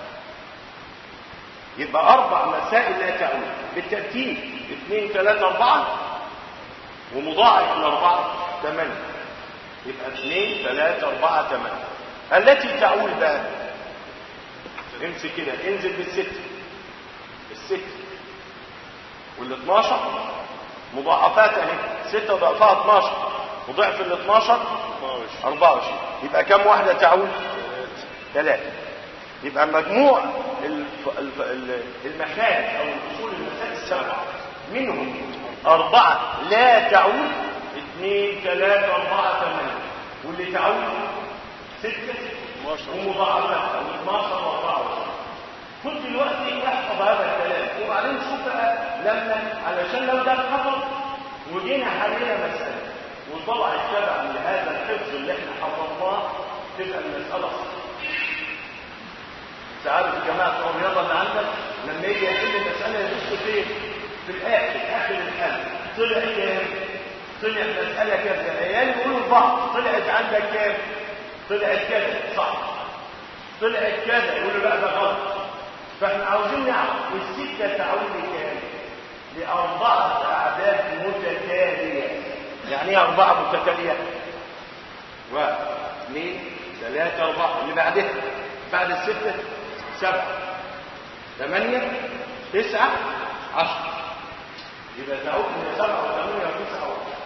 يبقى أربع مسائل لا تعود بالترتيب اثنين ثلاثة أربعة ومضاعف الأربعة ثمانية يبقى اثنين ثلاثة أربعة ثمانية التي تعول بقى امسك كده انزل بالست الست وال 12 مضاعفات اهي 6 ضعفها 12 وضعف ال 12 24 يبقى كم واحدة تعود؟ ثلاثة يبقى مجموع الف... الف... ال- المخارج او الاصول المسائل السبعة منهم أربعة لا تعود اثنين ثلاثة أربعة ثمانية واللي تعود ستة ومضاعفات أو 12 و24 كل دلوقتي احفظ هذا الكلام وبعدين شوف بقى لما علشان لو ده اتحفظ وجينا حلينا مسألة وطلع التبع من هذا الحفظ اللي احنا حفظناه تبقى المسألة صح تعالوا يا جماعة بتوع الرياضة اللي عندك لما يجي يحل المسألة يبص فين؟ في الآخر آخر الحل طلع كام؟ طلع مسألة كذا العيال يقولوا لبعض طلعت عندك كام؟ طلعت كذا صح طلعت كذا يقولوا لا ده غلط فاحنا عاوزين نعرف الستة تعود لكام؟ لأربعة أعداد متتالية يعني ايه أربعة متتالية؟ واحد اثنين ثلاثة أربعة اللي بعدها بعد الستة سبعة ثمانية تسعة عشرة يبقى تعود من سبعة وثمانية وتسعة وعشرة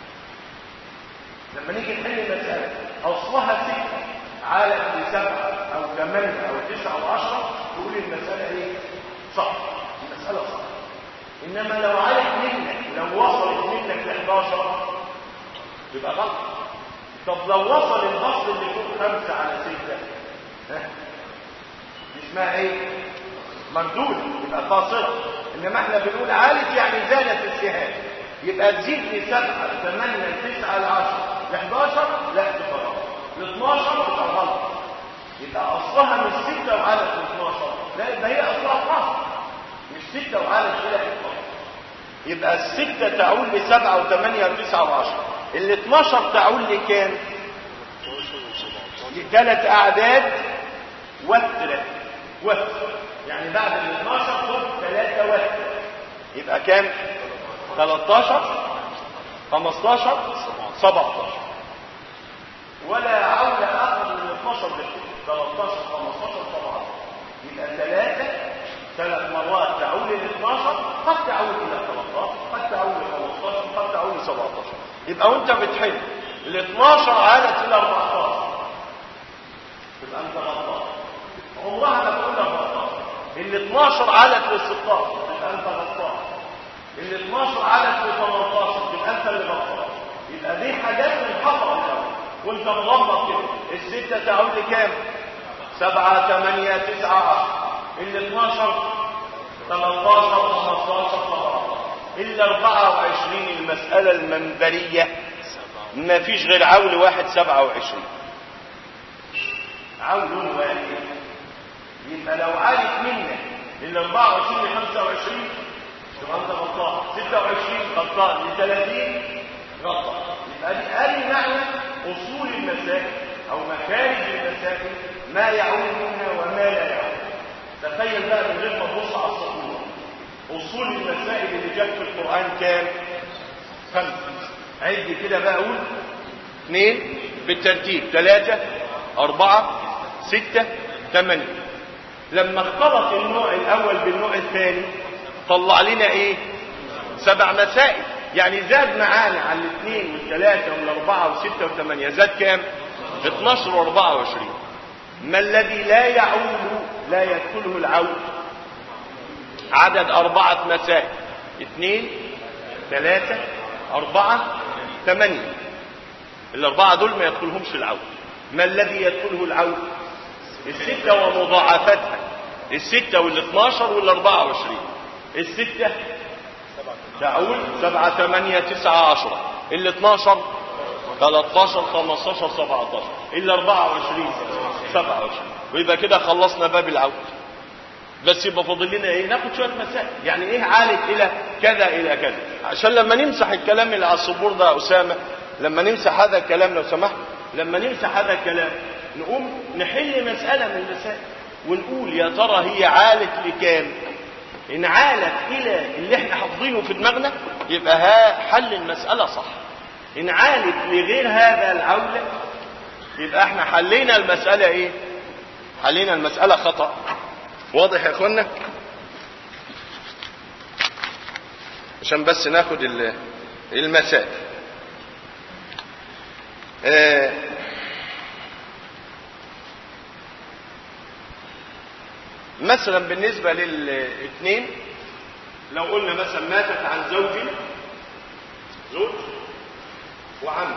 لما نيجي نحل المسألة أصلها ستة عالم لسبعة أو ثمانية أو تسعة وعشرة تقول المسألة إيه؟ صح المسألة صح إنما لو علت منك لو وصلت منك ل 11 يبقى غلط طب لو وصل الفصل اللي يكون خمسة على ستة ها دي اسمها ايه مردود يبقى قاصرة انما احنا بنقول عالت يعني زادت السهام يبقى تزيد لي 7 8 9 ل 10 ل 11 لا تفرق ل 12 تبقى غلط يبقى اصلها مش 6 وعالت ل 12 لا يبقى هي اصلها 12 مش 6 وعالت الى 12 يبقى الستة تعود لسبعة وثمانية وتسعة وعشرة ال 12 تعود لكام؟ لثلاث أعداد وتر وتر يعني بعد ال 12 خد ثلاثة وتر يبقى كام؟ 13 15 17 ولا عول أقل من 12 بالكثير 13 15 17 يبقى ثلاثة ثلاث مرات تعول ل 12 قد تعول إلى 13 قد تعول ل 15 قد تعول ل 17 يبقى وأنت بتحل ال 12 عادت إلى 14 تبقى أنت غلطان عمرها ما تقول 14 ال 12 عادت لل 16 تبقى أنت غلطان ال 12 عدد في 18 تبقى انت اللي غلطان يبقى دي حاجات منحصره الاول وانت مغمض كده السته تعود لكام؟ 7 8 9 10 ال 12 13 15 17 ال 24 المساله المنبريه ما فيش غير عول واحد 27 عول واحد يبقى لو عالت منك ال 24 ل 25 تبقى انت غلطان 26 غلطان ل 30 غلطان يبقى دي ادي معنى اصول المسائل او مخارج المسائل ما يعود منها وما لا يعود تخيل بقى من غير ما تبص على السطور اصول المسائل اللي جت في القران كام؟ خمسه عد كده بقى اقول اثنين بالترتيب ثلاثه اربعه سته ثمانيه لما اختلط النوع الاول بالنوع الثاني طلع لنا ايه سبع مسائل يعني زاد معانا على الاثنين والثلاثة والاربعة والستة والثمانية زاد كام 12 و24 ما الذي لا يعود لا يدخله العود عدد أربعة مسائل اثنين ثلاثة أربعة ثمانية الأربعة دول ما يدخلهمش العود ما الذي يدخله العود الستة ومضاعفتها الستة والاثناشر والاربعة وعشرين الستة تعود سبعة ثمانية تسعة عشرة ال 12 13 15 17 ال 24 27 ويبقى كده خلصنا باب العود بس يبقى فاضل لنا ايه ناخد شويه مسائل يعني ايه عالت الى كذا الى كذا عشان لما نمسح الكلام اللي على السبور ده يا اسامه لما نمسح هذا الكلام لو سمحت لما نمسح هذا الكلام نقوم نحل مساله من المسائل ونقول يا ترى هي عالت لكام ان عالت الى اللي احنا حافظينه في دماغنا يبقى ها حل المساله صح ان عالت لغير هذا العوله يبقى احنا حلينا المساله ايه حلينا المساله خطا واضح يا اخوانا عشان بس ناخد ال- المسائل آه، مثلا بالنسبة للاثنين لو قلنا مثلا ماتت عن زوج زوج وعم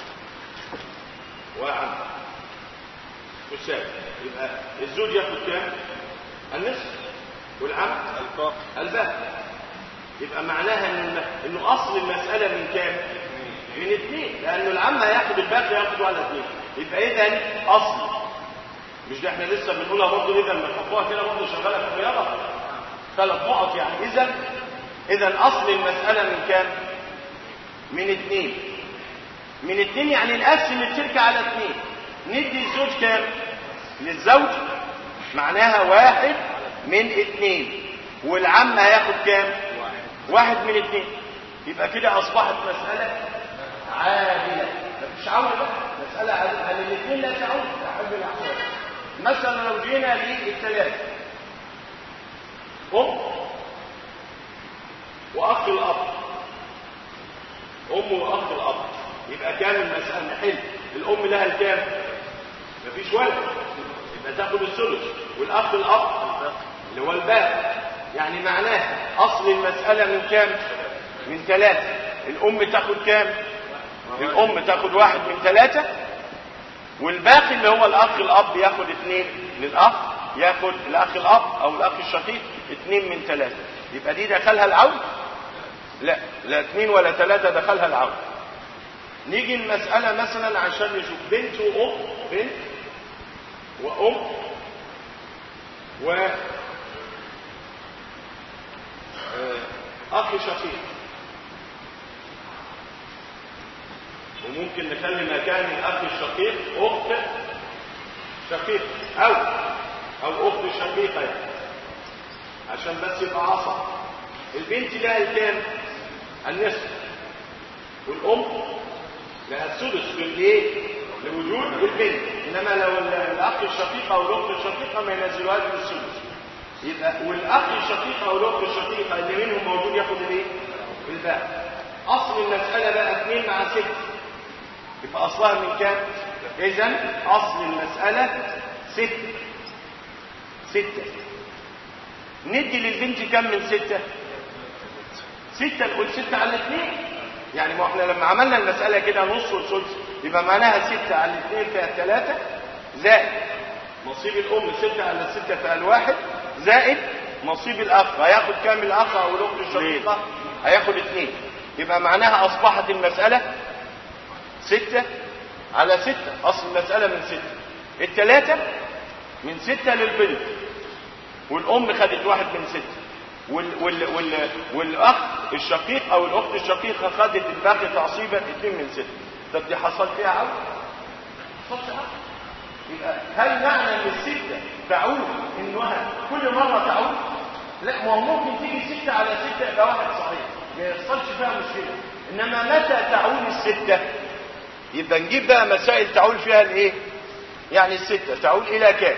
وعم مساوي يبقى الزوج ياخد كام؟ النصف والعم الباقي الباقي يبقى معناها ان انه اصل المساله من كام؟ من اثنين لانه العم هياخد الباقي ياخد على اثنين يبقى اذا اصل مش ده احنا لسه بنقولها برضه اذا لما نحطوها كده برضه شغاله في الرياضه ثلاث نقط يعني اذا اذا اصل المساله من كام؟ من اثنين من اثنين يعني نقسم التركه على اثنين ندي الزوج كام؟ للزوج معناها واحد من اثنين والعم هياخد كام؟ واحد من اثنين يبقى كده اصبحت مسألة عادلة مفيش عون بقى مسألة عادلة هل الاثنين لا تعود أحب الأحوال مثلا لو جينا للثلاثة أم وأخ الأب أم وأخ الأب يبقى كام المسألة نحل الأم لها الكام؟ مفيش ولد يبقى تاخد الثلث والأخ الأب اللي هو الباقي يعني معناه أصل المسألة من كام؟ من ثلاثة الأم تاخد كام؟ الأم تاخد واحد من ثلاثة والباقي اللي هو الأخ الأب ياخد اثنين للأخ ياخد الاخ الاب او الاخ الشقيق اثنين من ثلاثه يبقى دي دخلها العون لا لا اثنين ولا ثلاثه دخلها العون نيجي المساله مثلا عشان نشوف بنت وام بنت وام و آه، اخ شقيق وممكن نخلي مكان الاخ الشقيق اخت شقيق او او اخت شقيقه يعني. عشان بس يبقى عصا البنت لها الكام النصف والام لها السدس في الايه لوجود البنت انما لو ال- الاخ الشقيق او الاخت الشقيقه ما ينزلوهاش بالسدس يبقى والاخ الشقيق او الاخت الشقيقه اللي منهم موجود ياخد الايه الباقي اصل المساله بقى 2 مع 6 يبقى اصلها من كام اذا اصل المساله 6 6 ندي للبنت كم من 6 6 نقول 6 على 2 يعني ما احنا لما عملنا المساله كده نص وثلث يبقى معناها 6 على 2 فيها 3 زائد نصيب الام 6 على 6 فيها الواحد زائد نصيب الاخ هياخد كام الاخ او الاخت الشقيقه هياخد 2 يبقى معناها اصبحت المساله ستة على ستة أصل المسألة من ستة التلاتة من ستة للبنت والأم خدت واحد من ستة وال وال وال والأخ الشقيق أو الأخت الشقيقة خدت الباقي تعصيبا اتنين من ستة طب دي حصل فيها عود؟ حصلش عود يبقى هل معنى ان الستة تعود انها كل مرة تعود؟ لا ما هو ممكن تيجي ستة على ستة يبقى واحد صحيح ما يحصلش فيها مشكلة انما متى تعود الستة؟ يبقى نجيب بقى مسائل تعول فيها الايه يعني الستة تعول الى كام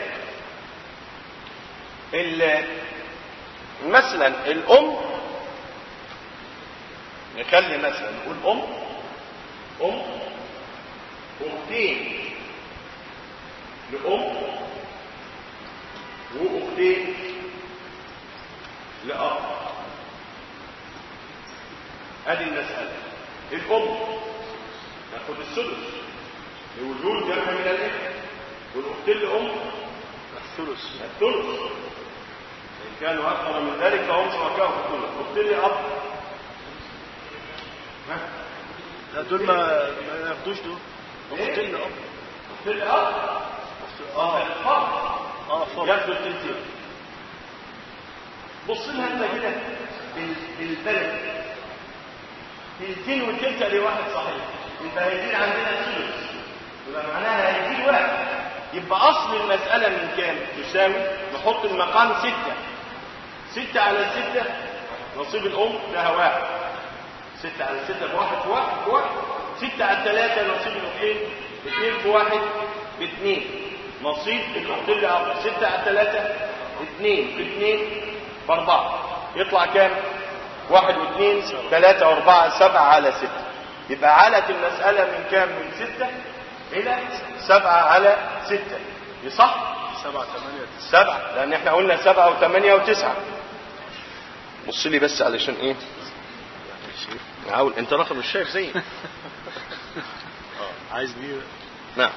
ال- مثلا الام نخلي مثلا نقول ام ام اختين لام واختين لاب ادي المسألة الام ناخد السدس لوجود جمع من الاخر والاختين لام الثلث الثلث ان كانوا اكثر من ذلك فهم شركاء في الثلث اختين لاب ها لا دول ما ما ياخدوش دول اختين اب اختين لاب اه الفرد اه فرق ياخدوا التلتين بص لها انت كده بال- بالبلد تلتين والتلتة لواحد صحيح يبقى هيزيد عندنا ثلث يبقى معناها هيزيد واحد يبقى اصل المسألة من كام تساوي نحط المقام ستة ستة على ستة نصيب الأم فيها واحد ستة على ستة بواحد في واحد في واحد ستة على ثلاثة نصيب الأختين اثنين في واحد باثنين نصيب الأختين لأب ستة على ثلاثة اثنين في اثنين بأربعة يطلع كام؟ واحد واثنين ثلاثة وأربعة سبعة على ستة يبقى علت المسألة من كام؟ من ستة إلى سبعة على ستة يصح؟ سبعة ثمانية تسعة سبعة لأن احنا قلنا سبعة وثمانية وتسعة بص لي بس علشان ايه عاول انت رقم مش شايف زيي عايز دي نعم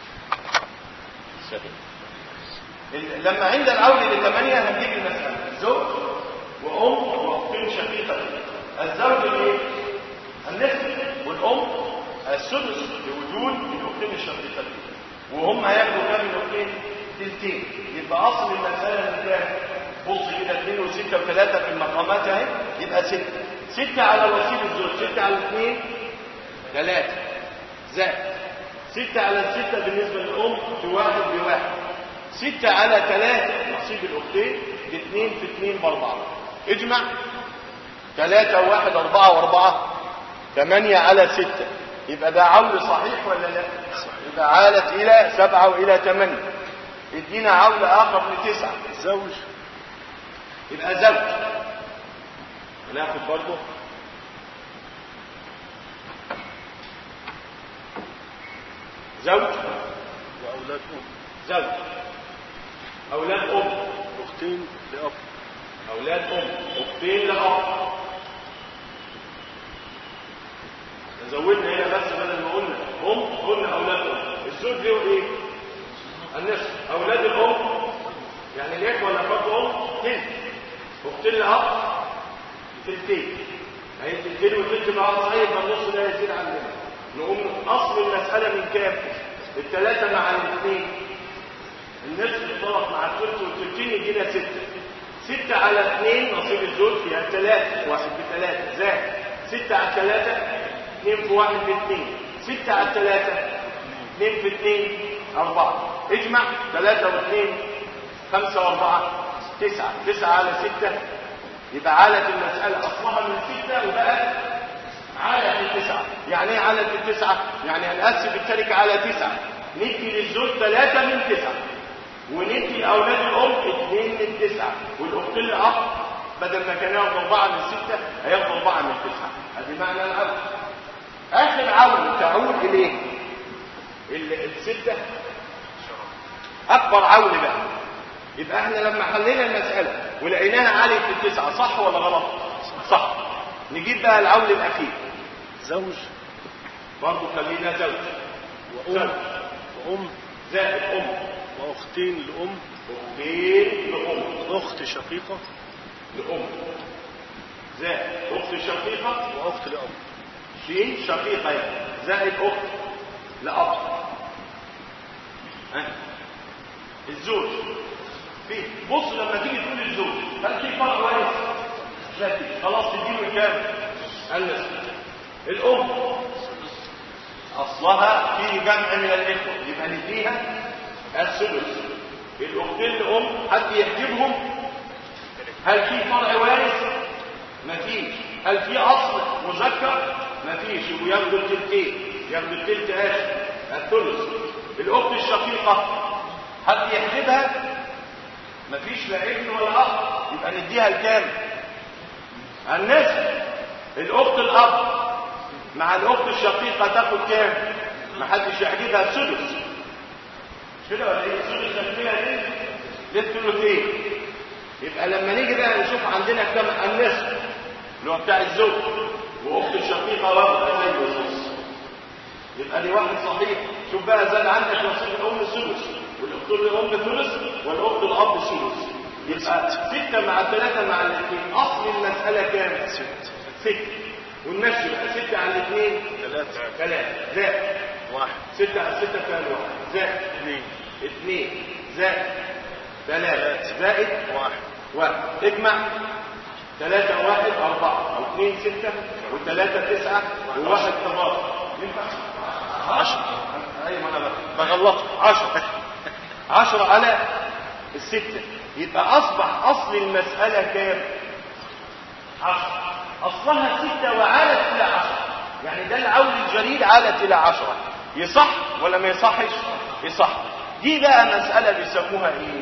ال- لما عند العود لثمانية هنجيب المسألة زوج وأم وأختين شقيقة الزوج الايه؟ النصف والأم السدس لوجود الأختين الشقيقتين وهم هياخدوا كام الأختين؟ تلتين يبقى أصل المسألة من كام؟ بص كده اثنين وستة وثلاثة في المقامات اهي يبقى ستة ستة على وسيل الزوج ستة على اثنين ثلاثة زائد ستة على الستة بالنسبة للأم بواحد بواحد ستة على ثلاثة نصيب الأختين باثنين في اثنين بأربعة اجمع ثلاثة وواحد أربعة وأربعة ثمانية على ستة يبقى ده عول صحيح ولا لا؟ يبقى عالت إلى سبعة وإلى ثمانية ادينا عول آخر لتسعة زوج يبقى زوج هناخد برضه زوج وأولاد أم زوج أولاد أم أختين لأب أولاد أم أختين لأب زودنا هنا بس بدل ما قلنا أم قلنا أولاد أم الزوج له إيه؟ النصف أولاد الأم يعني الاخوه اللي اخواتهم تلت اختين الاب تلتين هي تلتين وتلت مع بعض صحيح يبقى النص ده يزيد عننا نقوم اصل المساله من كام؟ الثلاثه مع الاثنين النصف الطرف مع الثلث والثلثين يدينا سته ستة على اثنين نصيب الزوج فيها ثلاثة واحد بثلاثة زائد ستة على ثلاثة اثنين في واحد باثنين ستة على ثلاثة اثنين في اثنين أربعة اجمع ثلاثة واثنين خمسة وأربعة تسعة تسعة على ستة يبقى عالة المسألة أصلها من ستة وبقت عالة التسعة يعني ايه عالة التسعة؟ يعني هنقسم التركة على تسعة ندي للزوج ثلاثة من تسعة وندي لأولاد الأم اثنين من تسعة والأختين الأب بدل ما كان ياخد أربعة من ستة هياخد أربعة من تسعة هذه معنى العون آخر عون تعود إليه ال- الستة أكبر عون بقى يبقى احنا لما حلينا المسألة ولقيناها عالية في التسعة صح ولا غلط؟ صح نجيب بقى العون الأخير زوج برضه خلينا زوج زوج وأم وأم زائد أم وأختين لأم أختين لأم أخت شقيقة لأم زائد أخت شقيقة وأخت لأب شين شقيقة يعني. زائد أخت لأب ها الزوج في بص لما تيجي تقول الزوج هل في فرق وارث؟ لا في خلاص تديله كام؟ النصف الأم أصلها في جمع من الإخوة يبقى نديها الثلث الأختين الأم حد يحجبهم هل في فرع وارث؟ مفيش هل في أصل مذكر؟ مفيش يبقوا ياخدوا التلتين ياخدوا التلت آخر الثلث الأخت الشقيقة حد يحجبها؟ مفيش لا ابن ولا أخ يبقى نديها الكام؟ النصف الأخت الأب مع الأخت الشقيقة تاخد كام؟ محدش يحجبها السدس مش كده ولا ايه؟ السدس تكملها ليه؟ للثلثين يبقى لما نيجي بقى نشوف عندنا كام النصف اللي هو بتاع الزوج واخت الشقيقه واخده زي النص يبقى دي واحد صحيح شوف بقى زاد عندك نصيب الام الثلث والاخت الام ثلث والاخت الاب ثلث يبقى ستة مع ثلاثة مع الاثنين أصل المسألة كام؟ ست ست والنفس يبقى ستة على الاثنين ثلاثة ثلاثة زائد واحد ستة على ستة كام واحد زائد اثنين اثنين زائد ثلاثة زائد واحد واحد اجمع ثلاثة واحد أربعة أو اثنين ستة وثلاثة تسعة وواحد ثمانية ينفع؟ عشرة أيوة أنا بغلط عشرة عشرة على الستة يبقى أصبح أصل المسألة كام؟ عشرة أصلها ستة وعالت إلى عشرة يعني ده العول الجديد عالت إلى عشرة يصح ولا ما يصحش؟ يصح دي بقى مسألة بيسموها إيه؟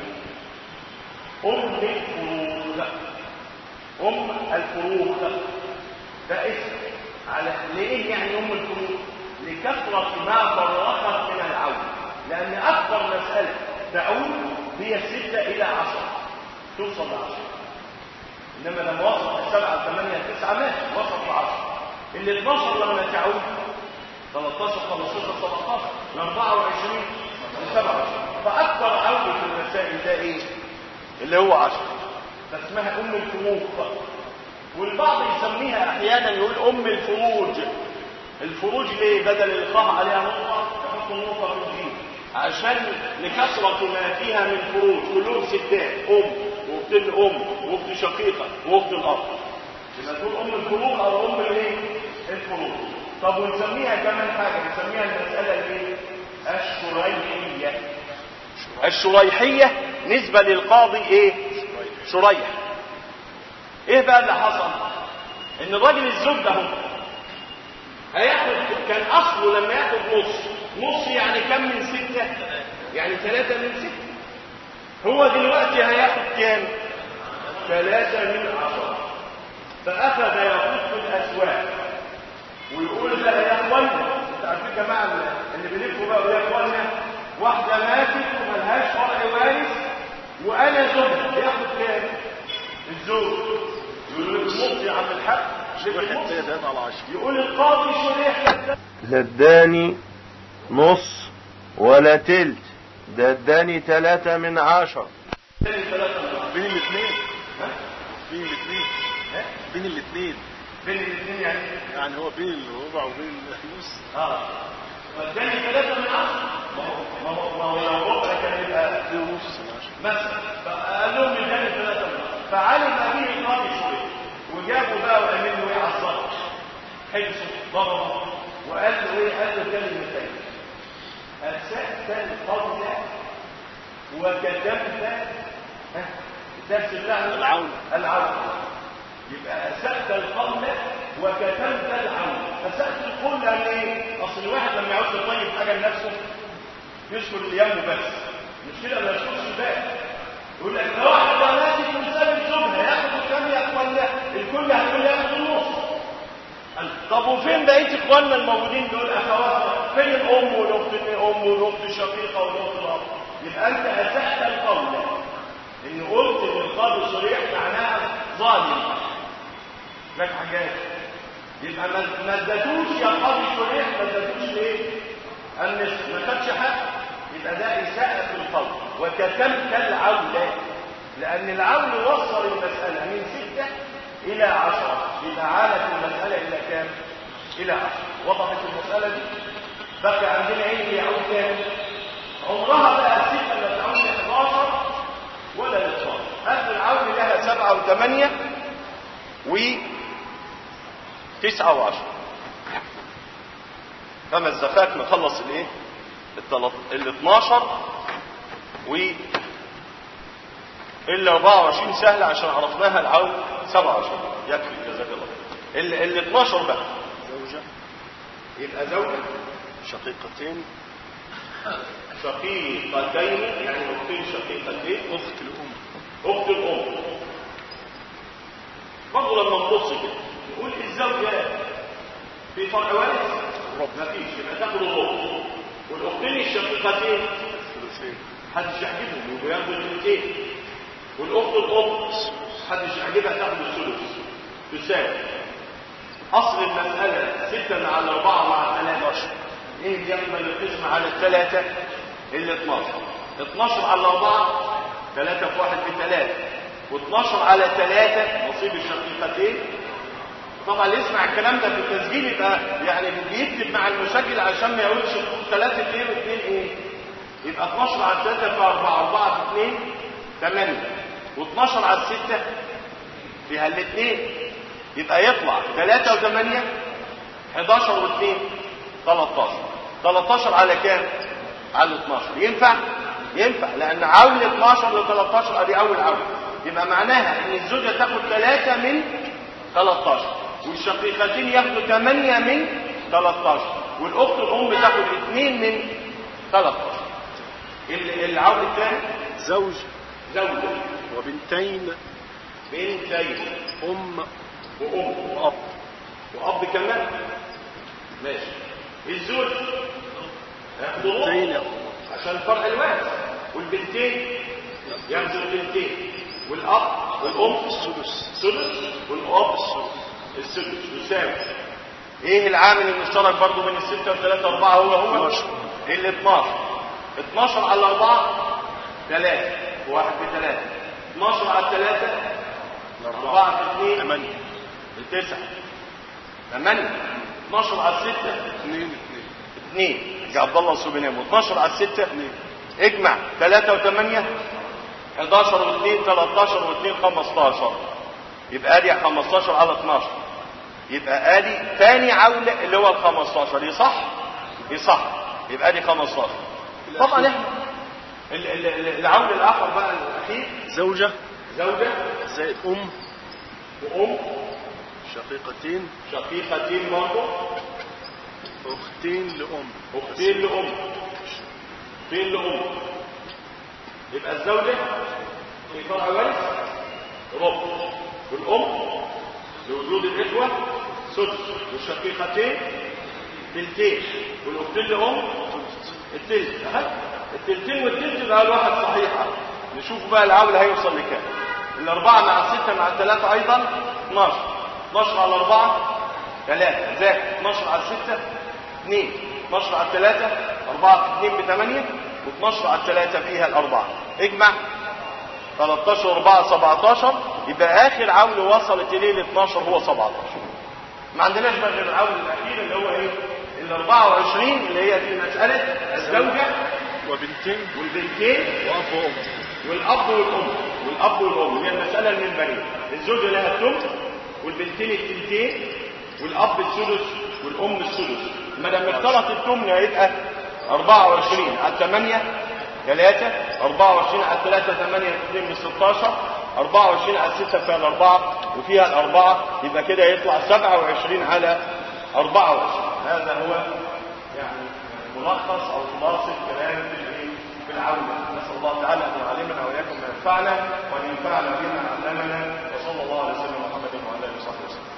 أم الفروض أم الفروض ده اسم على ليه يعني أم الفروض؟ لكثرة ما فرقت من العون لأن أكثر مسألة تعود هي الستة إلى عشرة توصل لعشرة إنما لما وصل السبعة ثمانية تسعة ماشي وصل لعشرة ال 12 لما تعود 13 15 17 ل 24 ل 27 فأكثر عودة في المسائل ده إيه؟ اللي هو 10 فاسمها أم الفروق والبعض يسميها أحيانا يقول أم الفروج الفروج ليه بدل الإلقاء عليها نقطة تحط النقطة في الجيم عشان لكثرة ما فيها من فروج كلهم ستات أم وأخت الأم وأخت شقيقة وأخت الأب يبقى تقول أم الفروج أو أم الإيه؟ الفروج طب ونسميها كمان حاجة نسميها المسألة الإيه؟ الشريحية الشريحية نسبة للقاضي إيه؟ شريح إيه بقى اللي حصل؟ إن الراجل الزوج ده هو هياخد كان اصله لما ياخد نص نص يعني كم من ستة يعني ثلاثة من ستة هو دلوقتي هياخد كام ثلاثة من عشرة فأخذ يقود في الأسواق ويقول ده يا اخوانا انت عارفين يا جماعه اللي بيلفوا بقى يا اخوانا واحده ماتت وملهاش فرع وارث وانا زوجها ياخد كام؟ الزوج يقول له المقضي يا عم الحاج واحد ثلاثة على عشرة يقول القاضي شريح لا اداني نص ولا تلت ده اداني تلاتة من عشرة الثاني بين الاثنين ها؟ بين الاثنين بين الاثنين يعني يعني هو بين الربع وبين النص اه فاداني ثلاثة من عشرة ما هو ما هو ما هو لو ربع كان يبقى اثنين ونص من عشرة مثلا فقال لهم اداني ثلاثة من عشرة فعلم به القاضي شوية وجابوا بقى وقال له ايه على الظهر حبسه ضربه وقال له ايه قال له كلمتين أسأت القول وكتمت ها؟ الدرس بتاعنا العون. العون يبقى أسأت القول وكتمت العون أسأت القول يعني ايه؟ أصل الواحد لما يعوز يطيب حاجة لنفسه يذكر اليوم بس مش كده ما يذكرش الباقي يقول لك لو واحد ده ماسك وساب الشبهه ياخد الكام ياخد ولا الكل هيقول ياخد النص قال طب وفين بقيه اخواننا الموجودين دول اخواتنا فين الام والاخت الام والاخت الشقيقه والاخت الاب يبقى انت اتحت القول ان قلت ان القاضي صريح معناها ظالم لك حاجات يبقى ما ما ادتوش يا قاضي صريح ما ادتوش ليه النصف ما خدش حق يبقى ده اساءه في القول وكتمت العولة لان العول وصل المساله من سته الى عشره يبقى عالت المساله الى كام الى عشره وضحت المساله دي بقى عندنا ايه يعود كام عمرها بقى السته لا تعود ل 11 ولا ل 12 اهل العون لها سبعه وثمانيه و تسعه وعشره خمس زكاة نخلص الايه ال 12 و ال 24 سهله عشان عرفناها العون 27 يكفي جزاك الله ال ال 12 بقى زوجة يبقى زوجة شقيقتين شقيقتين يعني اختين شقيقتين أخت الأم اخت الام برضه لما نبص كده نقول الزوجة في فرع وارث مفيش يبقى تاخد الربع والاختين الشقيقتين ثلثين محدش يعجبهم يبقوا ياخدوا الاثنتين والاخت الام محدش يعجبها تاخد الثلث تساوي اصل المساله سته مع الاربعه مع الثلاثه ايه اللي يقبل القسم على الثلاثه الا 12 12 على الاربعه ثلاثه في واحد بثلاثه و12 على ثلاثه نصيب الشقيقتين طبعا اللي يسمع الكلام ده في التسجيل يبقى يعني بيكتب مع المسجل عشان ما يقولش ثلاثة اثنين واثنين ايه يبقى 12 على 3 في 4 4 في 2 8 و12 على 6 فيها الاثنين يبقى يطلع 3 و8 11 و2 13 13 على كام؟ على 12 ينفع؟ ينفع لان عول 12 ل 13 ادي اول عول يبقى معناها ان الزوجه تاخد 3 من 13 والشقيقتين ياخدوا 8 من 13 والاخت الام تاخد 2 من 13 ال- العول الثاني زوج زوجه وبنتين بنتين أم وام وأب واب كمان ماشي الزوج هياخدوا بنتين ربع عشان فرق الوارث والبنتين ياخدوا البنتين والاب والام السدس سدس والاب السدس يساوي ايه العامل المشترك برضو بين الستة والثلاثة أربعة هو هو 12. ال 12 12 على أربعة ثلاثة واحد بثلاثة 12 على ثلاثة أربعة في اثنين ثمانية التسعة ثمانية 12 على الستة اثنين اثنين اثنين يا عبد الله السوبينام 12 على الستة اجمع 3 و8 11 و2 13 و2 15 يبقى ادي 15 على 12 يبقى ادي ثاني عولة اللي هو ال 15 يصح يصح يبقى ادي 15 طبعا احنا ال- ال- ال- العول الاخر بقى الاخير زوجة زوجة زائد أم وام شقيقتين شقيقتين برضه أختين لأم اختين لام اختين لام يبقى الزوجة في فرع وارث ربع والأم لوجود الإخوة سدس والشقيقتين تلتين والأختين لأم التلت أها التلتين والتلت يبقى الواحد صحيحة نشوف بقى العامل هيوصل لكام الأربعة مع الستة مع الثلاثة أيضا 12 12 على أربعة ثلاثة زائد 12 على الستة 2 12 على الثلاثة 4 في 2 ب 8 و12 على الثلاثة فيها الأربعة اجمع 13 4 17 يبقى اخر عول وصلت اليه ل 12 هو 17 ما عندناش بقى غير العول الاخير اللي هو ايه ال 24 اللي هي في مساله الزوجه وبنتين والبنتين واب وام والاب والام والاب والام هي المساله المنبريه الزوجه لها الثمن والبنتين التلتين والاب الثلث والام الثلث ما دام اختلط الثمن هيبقى 24 على 8 3 24 على 3 8 2 من 16 24 على 6 فيها الأربعة وفيها الأربعة يبقى كده يطلع 27 على 24 هذا هو يعني ملخص أو خلاصة كلام في الإيه؟ في العودة نسأل الله تعالى أن يعلمنا وإياكم ما ينفعنا وأن ينفعنا بما علمنا وصلى الله على سيدنا محمد وعلى آله وصحبه وسلم